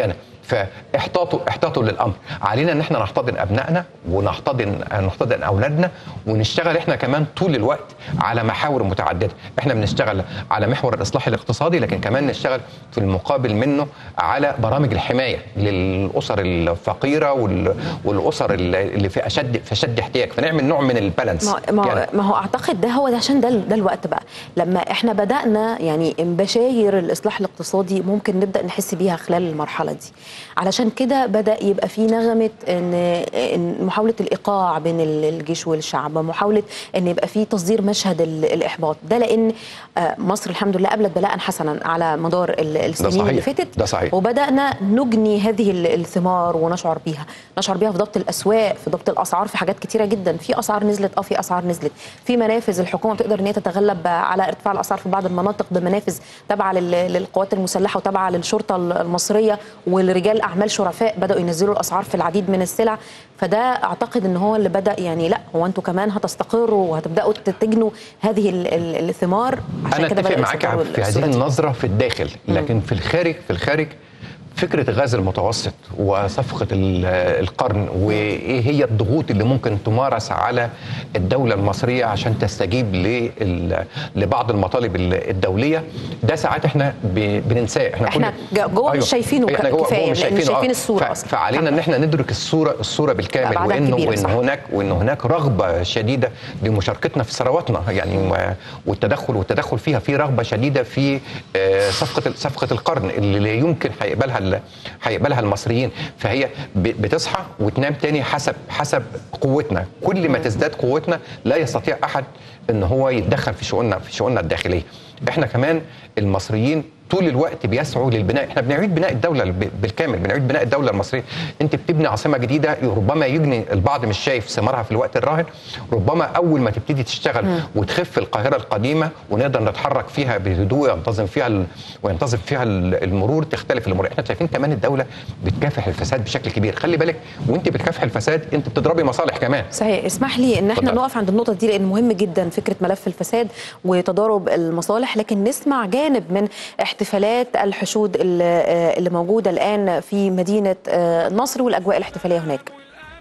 فاحتاطوا احتاطوا للامر علينا ان احنا نحتضن ابنائنا ونحتضن نحتضن اولادنا ونشتغل احنا كمان طول الوقت على محاور متعدده احنا بنشتغل على محور الاصلاح الاقتصادي لكن كمان نشتغل في المقابل منه على برامج الحمايه للاسر الفقيره وال- والاسر اللي في اشد في اشد احتياج فنعمل نوع من البالانس ما ما, يعني ما هو اعتقد ده هو ده عشان ده ده الوقت بقى لما احنا بدانا يعني بشاير الاصلاح الاقتصادي ممكن نبدا نحس بيها خلال المرحله دي علشان كده بدا يبقى في نغمه ان إن محاوله الايقاع بين ال- الجيش والشعب محاوله ان يبقى في تصدير مشهد ال- الاحباط ده لان آه، مصر الحمد لله قابلت بلاء حسنا على مدار ال- السنين صحيح. اللي فاتت ده صحيح. وبدانا نجني هذه ال- الثمار ونشعر بيها نشعر بيها في ضبط الاسواق في ضبط الاسعار في حاجات كتيره جدا في اسعار نزلت اه في اسعار نزلت في منافذ الحكومه بتقدر ان هي تتغلب على ارتفاع الاسعار في بعض المناطق بمنافذ تابعه لل- للقوات المسلحه وتابعه للشرطه المصريه والرجال اعمال شرفاء بداوا ينزلوا الاسعار في العديد من السلع فده اعتقد ان هو اللي بدا يعني لا هو انتوا كمان هتستقروا وهتبداوا تجنوا هذه ال- ال- الثمار عشان انا كده اتفق بدأ معاك الاستقرار في هذه الصورة دي. النظره في الداخل لكن في الخارج في الخارج فكره غاز المتوسط وصفقه ال- القرن وايه هي الضغوط اللي ممكن تمارس على الدوله المصريه عشان تستجيب لل- لبعض المطالب ال- الدوليه ده ساعات احنا ب- بننساه احنا إحنا كل- جوه مش شايفينه احنا جوه- كفاية، جوه مش لأن مش شايفينه، شايفين آه. الصورة ف- أصلاً. فعلينا ان احنا ندرك الصوره الصوره بالكامل أبعادها وانه كبيرة، وان صح. هناك وان هناك رغبه شديده لمشاركتنا في ثرواتنا يعني و- والتدخل والتدخل فيها في رغبه شديده في آه، صفقه صفقه القرن اللي لا يمكن هيقبلها ال- هيقبلها المصريين فهي ب- بتصحى وتنام تاني حسب حسب قوتنا كل ما تزداد قوتنا لا يستطيع احد ان هو يتدخل في شؤوننا في شؤوننا الداخليه احنا كمان المصريين طول الوقت بيسعوا للبناء احنا بنعيد بناء الدوله الب- بالكامل بنعيد بناء الدوله المصريه انت بتبني عاصمه جديده ربما يجني البعض مش شايف ثمارها في الوقت الراهن ربما اول ما تبتدي تشتغل وتخف القاهره القديمه ونقدر نتحرك فيها بهدوء ينتظم فيها ال... وينتظم فيها ال- المرور تختلف الامور احنا شايفين كمان الدوله بتكافح الفساد بشكل كبير خلي بالك وانت بتكافح الفساد انت بتضربي مصالح كمان صحيح اسمح لي ان احنا اتفضل. نقف عند النقطه دي لان مهم جدا فكره ملف الفساد وتضارب المصالح لكن نسمع جانب من احتفالات الحشود اللي آه، اللي موجوده الان في مدينه آه، نصر والاجواء الاحتفاليه هناك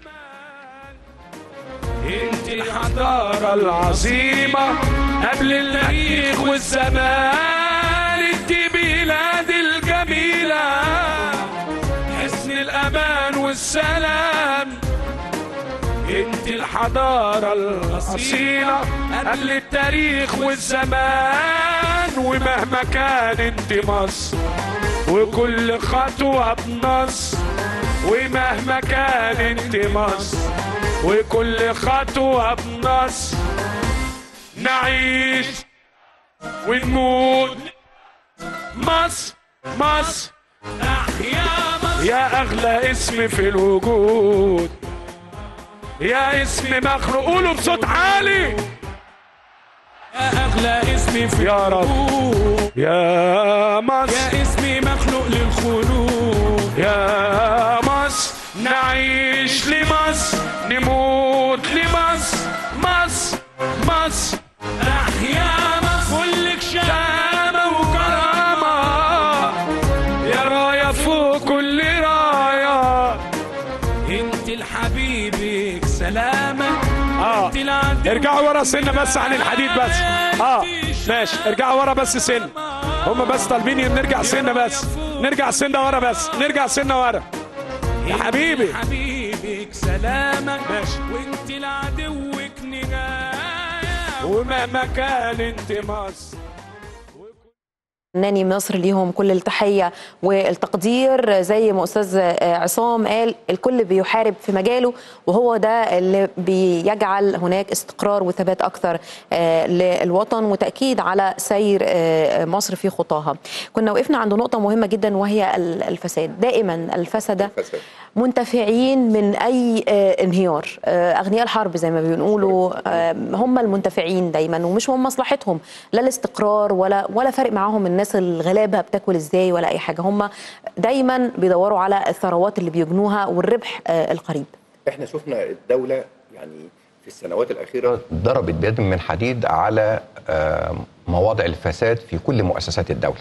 انت الحضارة العظيمة قبل التاريخ والزمان انت بلاد الجميلة حسن الأمان والسلام انت الحضارة الأصيلة قبل التاريخ والزمان ومهما كان انت مصر وكل خطوة بنص ومهما كان انت مصر وكل خطوة بنص نعيش ونموت مصر مصر نحيا مصر يا أغلى اسم في الوجود يا اسم مخلوق قولوا بصوت عالي يا اغلى اسمي في يا رب. القلوب. يا مصر يا اسمي مخلوق للخلود يا مصر نعيش لمصر نموت لمصر مصر مصر نحيا مصر كلك شامة وكرامة يا راية فوق كل راية انت لحبيبك سلامة اه انت العدو ارجعوا ورا سنة بس عن الحديد بس اه ماشي ارجعوا ورا بس سنة هم بس طالبين نرجع سنة بس نرجع سنة ورا بس نرجع سنة ورا يا حبيبي حبيبك سلامة ماشي. وانت لعدوك نهاية ومهما كان انت مصر ناني مصر ليهم كل التحية والتقدير زي ما أستاذ عصام قال الكل بيحارب في مجاله وهو ده اللي بيجعل هناك استقرار وثبات أكثر آه، للوطن وتأكيد على سير آه، مصر في خطاها كنا وقفنا عند نقطة مهمة جدا وهي ال- الفساد دائما الفسدة منتفعين من أي آه، انهيار آه، أغنياء الحرب زي ما بنقولوا آه، هم المنتفعين دايما ومش من مصلحتهم لا الاستقرار ولا ولا فارق معاهم الناس الغلابه بتاكل ازاي ولا اي حاجه هم دايما بيدوروا على الثروات اللي بيجنوها والربح آه، القريب احنا شفنا الدولة يعني في السنوات الأخيرة ضربت بيد من حديد على آه، مواضع الفساد في كل مؤسسات الدولة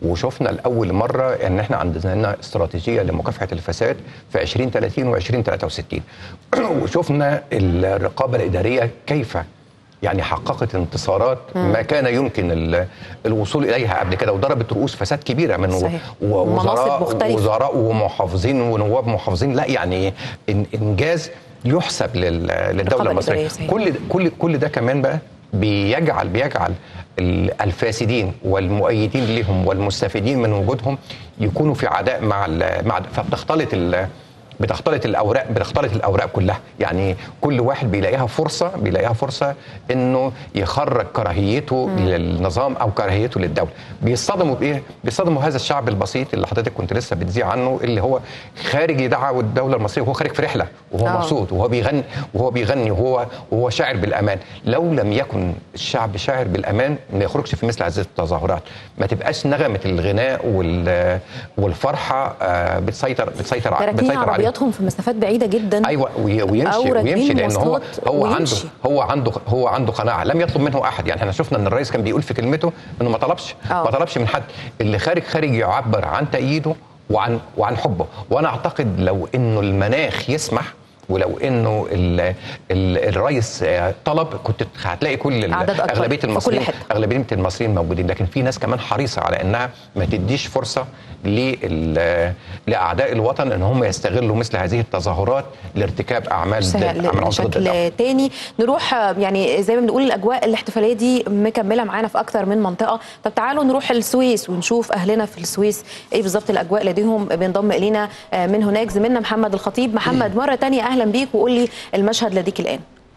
وشفنا لاول مره ان احنا عندنا استراتيجيه لمكافحه الفساد في 2030 و 2063 وشفنا الرقابه الاداريه كيف يعني حققت انتصارات ما كان يمكن ال- الوصول اليها قبل كده وضربت رؤوس فساد كبيره من صحيح. و- مناصب وزراء مختلفة. وزراء ومحافظين ونواب محافظين لا يعني إن- انجاز يحسب لل- للدوله المصريه الإدارية، صحيح. كل كل كل ده كمان بقى بيجعل بيجعل ال- الفاسدين والمؤيدين لهم والمستفيدين من وجودهم يكونوا في عداء مع ال- مع فبتختلط ال- بتختلط الاوراق بتختلط الاوراق كلها يعني كل واحد بيلاقيها فرصه بيلاقيها فرصه انه يخرج كراهيته للنظام او كراهيته للدوله بيصطدموا بايه بيصطدموا هذا الشعب البسيط اللي حضرتك كنت لسه بتذيع عنه اللي هو خارج يدعو الدوله المصريه وهو خارج في رحله وهو آه. مبسوط وهو بيغني وهو بيغني وهو وهو شاعر بالامان لو لم يكن الشعب شاعر بالامان ما يخرجش في مثل هذه التظاهرات ما تبقاش نغمه الغناء وال والفرحه آه، بتسيطر بتسيطر ع- راكنين بتسيطر عليه عربياتهم في مسافات بعيده جدا ايوه وي- أو ويمشي راكبين ويمشي لان هو مواصلات هو عنده ويمشي. هو عنده هو عنده قناعه لم يطلب منه احد يعني احنا شفنا ان الرئيس كان بيقول في كلمته انه ما طلبش آه. ما طلبش من حد اللي خارج خارج يعبر عن تأييده وعن وعن حبه وانا اعتقد لو انه المناخ يسمح ولو انه ال ال الرئيس آه، طلب كنت هتلاقي كل ال- أعداد أكبر اغلبيه في كل المصريين حتة. اغلبيه المصريين موجودين لكن في ناس كمان حريصه على انها ما تديش فرصه لل- لاعداء الوطن ان هم يستغلوا مثل هذه التظاهرات لارتكاب اعمال سهل اعمال عنصريه ضد الدولة. بشكل تاني نروح آه، يعني زي ما بنقول الاجواء الاحتفاليه دي مكمله معانا في اكتر من منطقه طب تعالوا نروح السويس ونشوف اهلنا في السويس ايه بالظبط الاجواء لديهم بينضم الينا آه، من هناك زميلنا محمد الخطيب محمد مره تانية اهلا بيك وقول لي المشهد لديك الان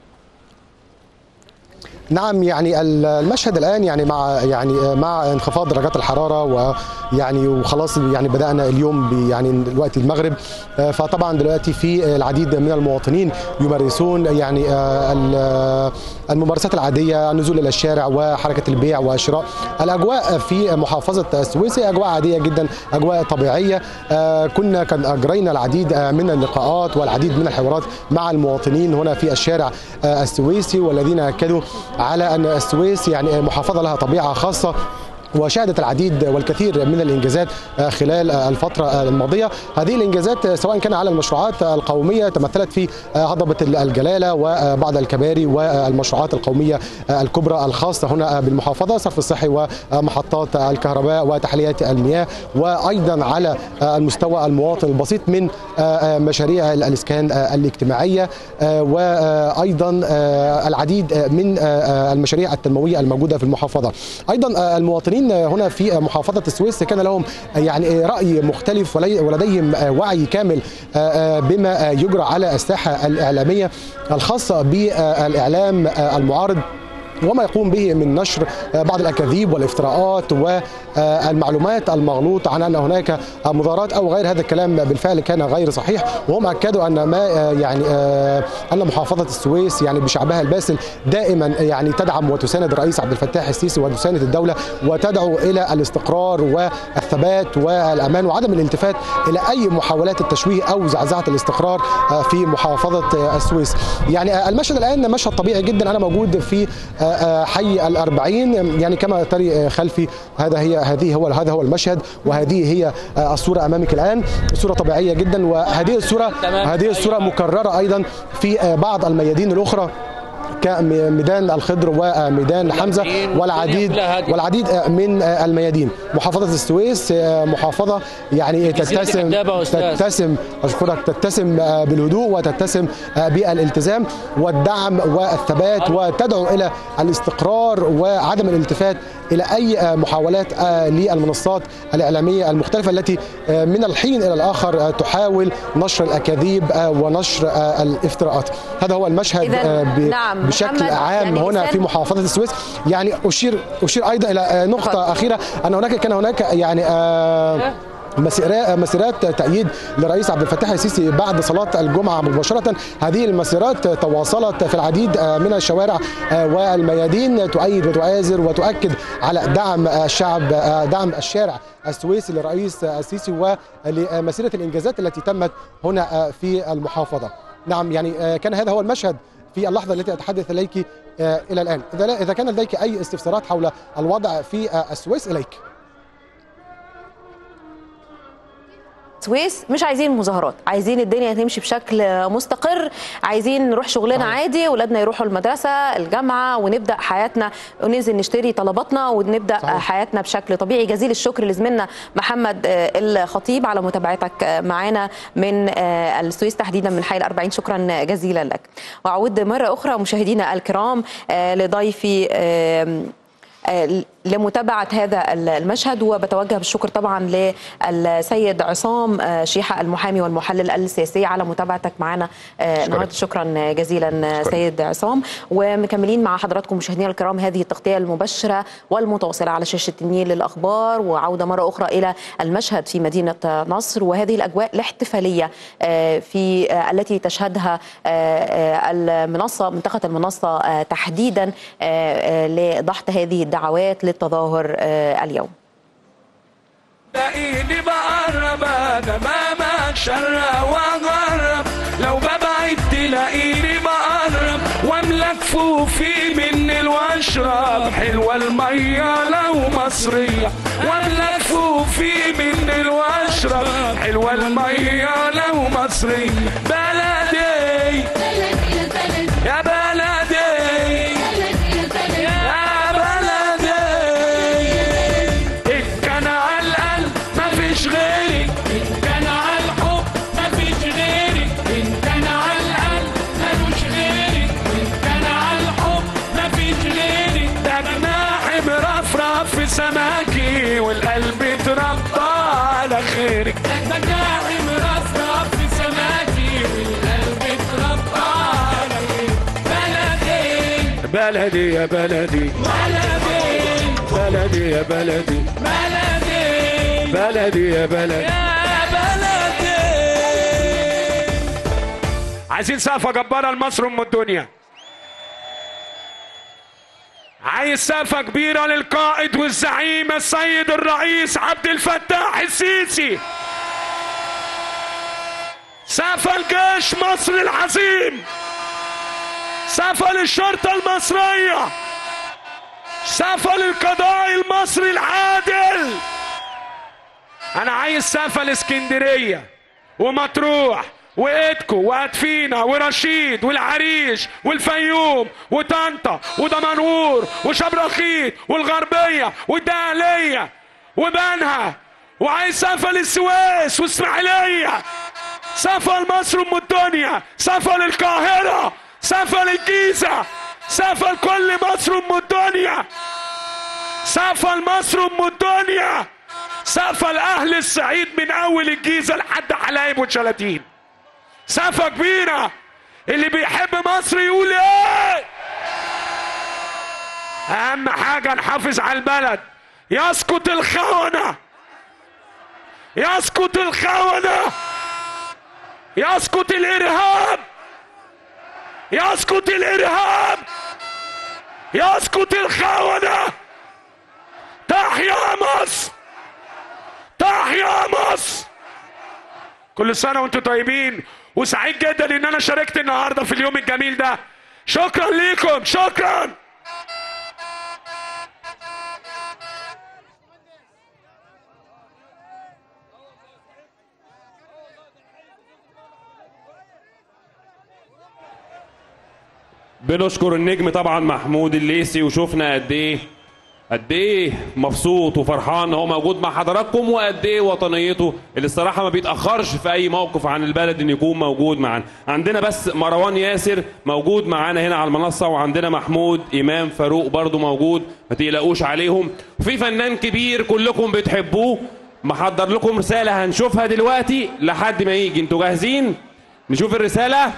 نعم يعني المشهد الان يعني مع يعني مع انخفاض درجات الحراره ويعني وخلاص يعني بدانا اليوم ب- يعني دلوقتي المغرب آه، فطبعا دلوقتي في العديد من المواطنين يمارسون يعني آه، ال- الممارسات العاديه النزول الى الشارع وحركه البيع والشراء الاجواء في محافظه السويس هي اجواء عاديه جدا اجواء طبيعيه آه، كنا كان اجرينا العديد آه، من اللقاءات والعديد من الحوارات مع المواطنين هنا في الشارع آه، السويسي والذين اكدوا على ان السويس يعني محافظه لها طبيعه خاصه وشهدت العديد والكثير من الانجازات آه، خلال آه، الفتره آه، الماضيه هذه الانجازات آه، سواء كان على المشروعات آه، القوميه تمثلت في آه، هضبه الجلاله وبعض الكباري والمشروعات القوميه آه، الكبرى الخاصه هنا آه، بالمحافظه صرف الصحي ومحطات الكهرباء وتحليه المياه وايضا على آه، المستوى المواطن البسيط من آه، آه، مشاريع الاسكان آه، الاجتماعيه آه، وايضا آه، العديد آه، من آه، آه، المشاريع التنمويه الموجوده في المحافظه ايضا آه، المواطنين هنا في محافظه السويس كان لهم آه، يعني آه، راي مختلف ولي- ولديهم آه، وعي كامل آه، آه، بما آه، يجرى على الساحه الاعلاميه الخاصه بالاعلام آه، المعارض وما يقوم به من نشر آه، بعض الاكاذيب والافتراءات والمعلومات المغلوطه عن ان هناك آه، مظاهرات او غير هذا الكلام بالفعل كان غير صحيح وهم اكدوا ان ما آه، يعني آه، ان محافظه السويس يعني بشعبها الباسل دائما يعني تدعم وتساند الرئيس عبد الفتاح السيسي وتساند الدوله وتدعو الى الاستقرار والثبات والامان وعدم الالتفات الى اي محاولات التشويه او زعزعه الاستقرار آه، في محافظه آه، السويس يعني آه، المشهد الان مشهد طبيعي جدا انا موجود في آه، آه، حي الأربعين يعني كما تري آه، خلفي هذا هي هذه هو هذا هو المشهد وهذه هي آه، الصوره امامك الان صوره طبيعيه جدا وهذه الصوره هذه الصوره مكرره ايضا في آه، بعض الميادين الاخرى كميدان الخضر وميدان حمزه والعديد والعديد من الميادين محافظه السويس محافظه يعني تتسم تتسم اشكرك تتسم بالهدوء وتتسم بالالتزام والدعم والثبات وتدعو الى الاستقرار وعدم الالتفات الى اي محاولات للمنصات الاعلاميه المختلفه التي من الحين الى الاخر تحاول نشر الاكاذيب ونشر الافتراءات هذا هو المشهد إذن ب- نعم، بشكل محمد، عام يعني هنا لسان- في محافظه السويس يعني اشير اشير ايضا الى نقطه تفضل. اخيره ان هناك كان هناك يعني آه، مسيرات مسيرات تأييد لرئيس عبد الفتاح السيسي بعد صلاة الجمعة مباشرة هذه المسيرات تواصلت في العديد من الشوارع والميادين تؤيد وتؤازر وتؤكد على دعم الشعب دعم الشارع السويسي للرئيس السيسي ولمسيرة الإنجازات التي تمت هنا في المحافظة نعم يعني كان هذا هو المشهد في اللحظة التي أتحدث إليك إلى الآن إذا لا- إذا كان لديك أي استفسارات حول الوضع في السويس إليك السويس مش عايزين مظاهرات عايزين الدنيا تمشي بشكل مستقر عايزين نروح شغلنا عادي ولادنا يروحوا المدرسه الجامعه ونبدا حياتنا وننزل نشتري طلباتنا ونبدا صحيح. حياتنا بشكل طبيعي جزيل الشكر لزميلنا محمد آه، الخطيب على متابعتك آه، معانا من آه، السويس تحديدا من حي الأربعين شكرا جزيلا لك وأعود مرة أخرى مشاهدينا الكرام آه، لضيفي آم، آه، لمتابعة هذا المشهد وبتوجه بالشكر طبعا للسيد عصام آه، شيحة المحامي والمحلل السياسي على متابعتك معنا آه، النهارده شكرا جزيلا سيد عصام ومكملين مع حضراتكم مشاهدينا الكرام هذه التغطية المباشرة والمتواصلة على شاشة النيل للأخبار وعودة مرة أخرى إلى المشهد في مدينة نصر وهذه الأجواء الاحتفالية آه، في آه، التي تشهدها آه، آه، المنصة منطقة المنصة آه، تحديدا آه، آه، لضغط هذه الدعوات للتظاهر آه، اليوم تلاقيني بقرب انا ما شر واغرب لو ببعد تلاقيني بقرب واملى كفوفي من الواشرب حلوه الميه لو مصريه واملى كفوفي من الواشرب حلوه الميه لو مصريه بلدي يا بلدي يا بلدي إن كان على القلب مفيش غيرك إن كان على الحب مفيش غيرك إن كان على القلب ملوش غيرك إن كان على الحب مفيش غيرك ده جناحي مرفرف في سماكي والقلب اتربى على خيرك ده جناحي مرفرف في سماكي والقلب اتربى على خيرك بلدي بلدي يا بلدي بلدي يا بلدي بلدي بلدي يا بلدي يا بلدي عايزين سقفه جباره لمصر ام الدنيا عايز سقفه كبيره للقائد والزعيم السيد الرئيس عبد الفتاح السيسي سقفه الجيش مصر العظيم سقفه للشرطه المصريه سقفه للقضاء المصري العادل انا عايز سقفه الاسكندريه ومطروح وإيدكو وأدفينا ورشيد والعريش والفيوم وطنطا ودمنهور وشبرخيت والغربية والدهلية وبنها وعايز سقفة للسويس واسماعيلية سقفة لمصر أم الدنيا سقفة للقاهرة سقفة للجيزة سقفة لكل مصر أم الدنيا سقفة لمصر أم الدنيا سقفة لأهل الصعيد من أول الجيزة لحد حلايب وشلاتين سقفة كبيرة اللي بيحب مصر يقول ايه أهم حاجة نحافظ على البلد يسقط الخونة يسقط الخونة يسقط الإرهاب يسقط الإرهاب يسقط الخونة تحيا مصر تحيا مصر كل سنة وانتم طيبين وسعيد جدا ان انا شاركت النهارده في اليوم الجميل ده شكرا ليكم شكرا بنشكر النجم طبعا محمود الليسي وشفنا قد ايه قد ايه مبسوط وفرحان ان هو موجود مع حضراتكم وقد ايه وطنيته اللي الصراحه ما بيتاخرش في اي موقف عن البلد ان يكون موجود معانا عندنا بس مروان ياسر موجود معانا هنا على المنصه وعندنا محمود امام فاروق برضو موجود ما تقلقوش عليهم وفي فنان كبير كلكم بتحبوه محضر لكم رساله هنشوفها دلوقتي لحد ما يجي انتوا جاهزين نشوف الرساله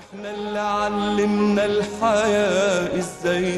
احنا اللي علمنا الحياة ازاي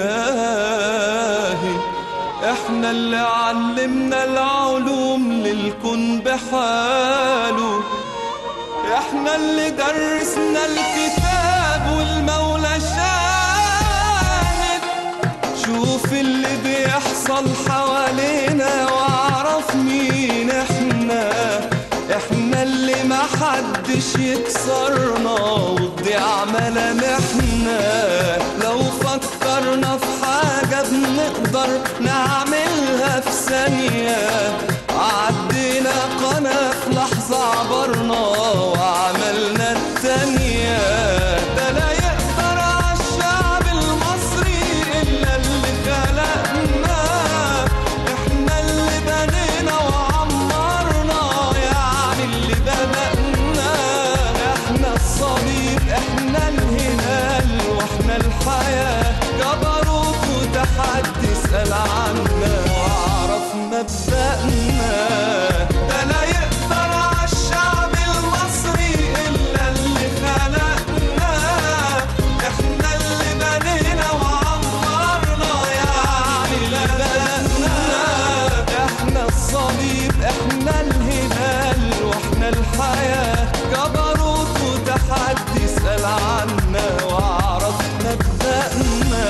تجاهد احنا اللي علمنا العلوم للكون بحاله احنا اللي درسنا الكتاب والمولى شاهد شوف اللي بيحصل حوالينا واعرف مين احنا احنا اللي ما حدش يكسرنا وتضيع ملامحنا لو فكرنا في حاجة بنقدر نعملها في ثانية عدينا قناة في لحظة عبرنا وعملنا التانية ده لا يقدر عالشعب المصري إلا اللي خلقنا احنا اللي بنينا وعمرنا يعني اللي بدأنا احنا الصليب احنا الهلال واحنا الحياة جبروت وتحدي اسأل عنا واعرف مبدأنا ده لا يقدر عالشعب المصري إلا اللي خلقنا احنا اللي بنينا وعمرنا يعني اللي بدأنا احنا الصليب احنا الهلال واحنا الحياة جبروت وتحدي اسأل عنا واعرف مبدأنا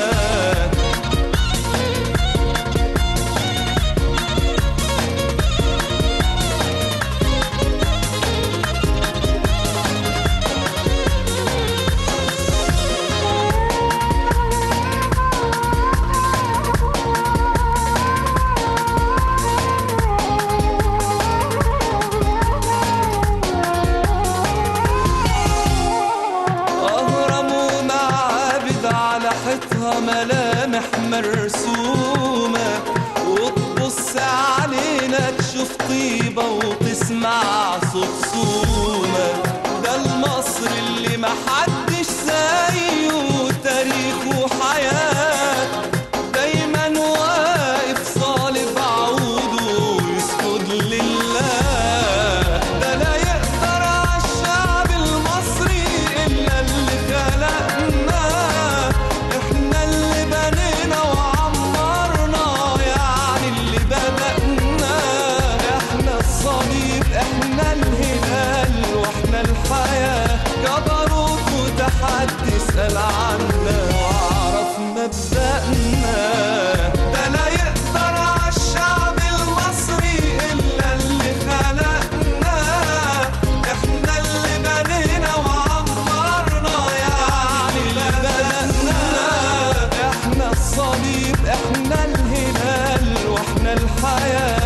أهرم ومعابد على حيطها ملامح مرسومة وتبص علينا تشوف طيبة وتسمع صوت سومة ده المصر اللي محدش زيه تاريخ وحياة دايما واقف صالب عوده ويسجد لله ده لا يقدر عالشعب المصري إلا اللي خلقنا احنا اللي بنينا وعمرنا يعني اللي بدأنا احنا الصليب احنا الهلال واحنا الحياة جبروت وتحدي اسأل عنا واعرف مبدأنا ده لا يقدر عالشعب المصري إلا اللي خلقنا احنا اللي بنينا وعمرنا يعني اللي بدأنا احنا الصليب احنا الهلال واحنا الحياة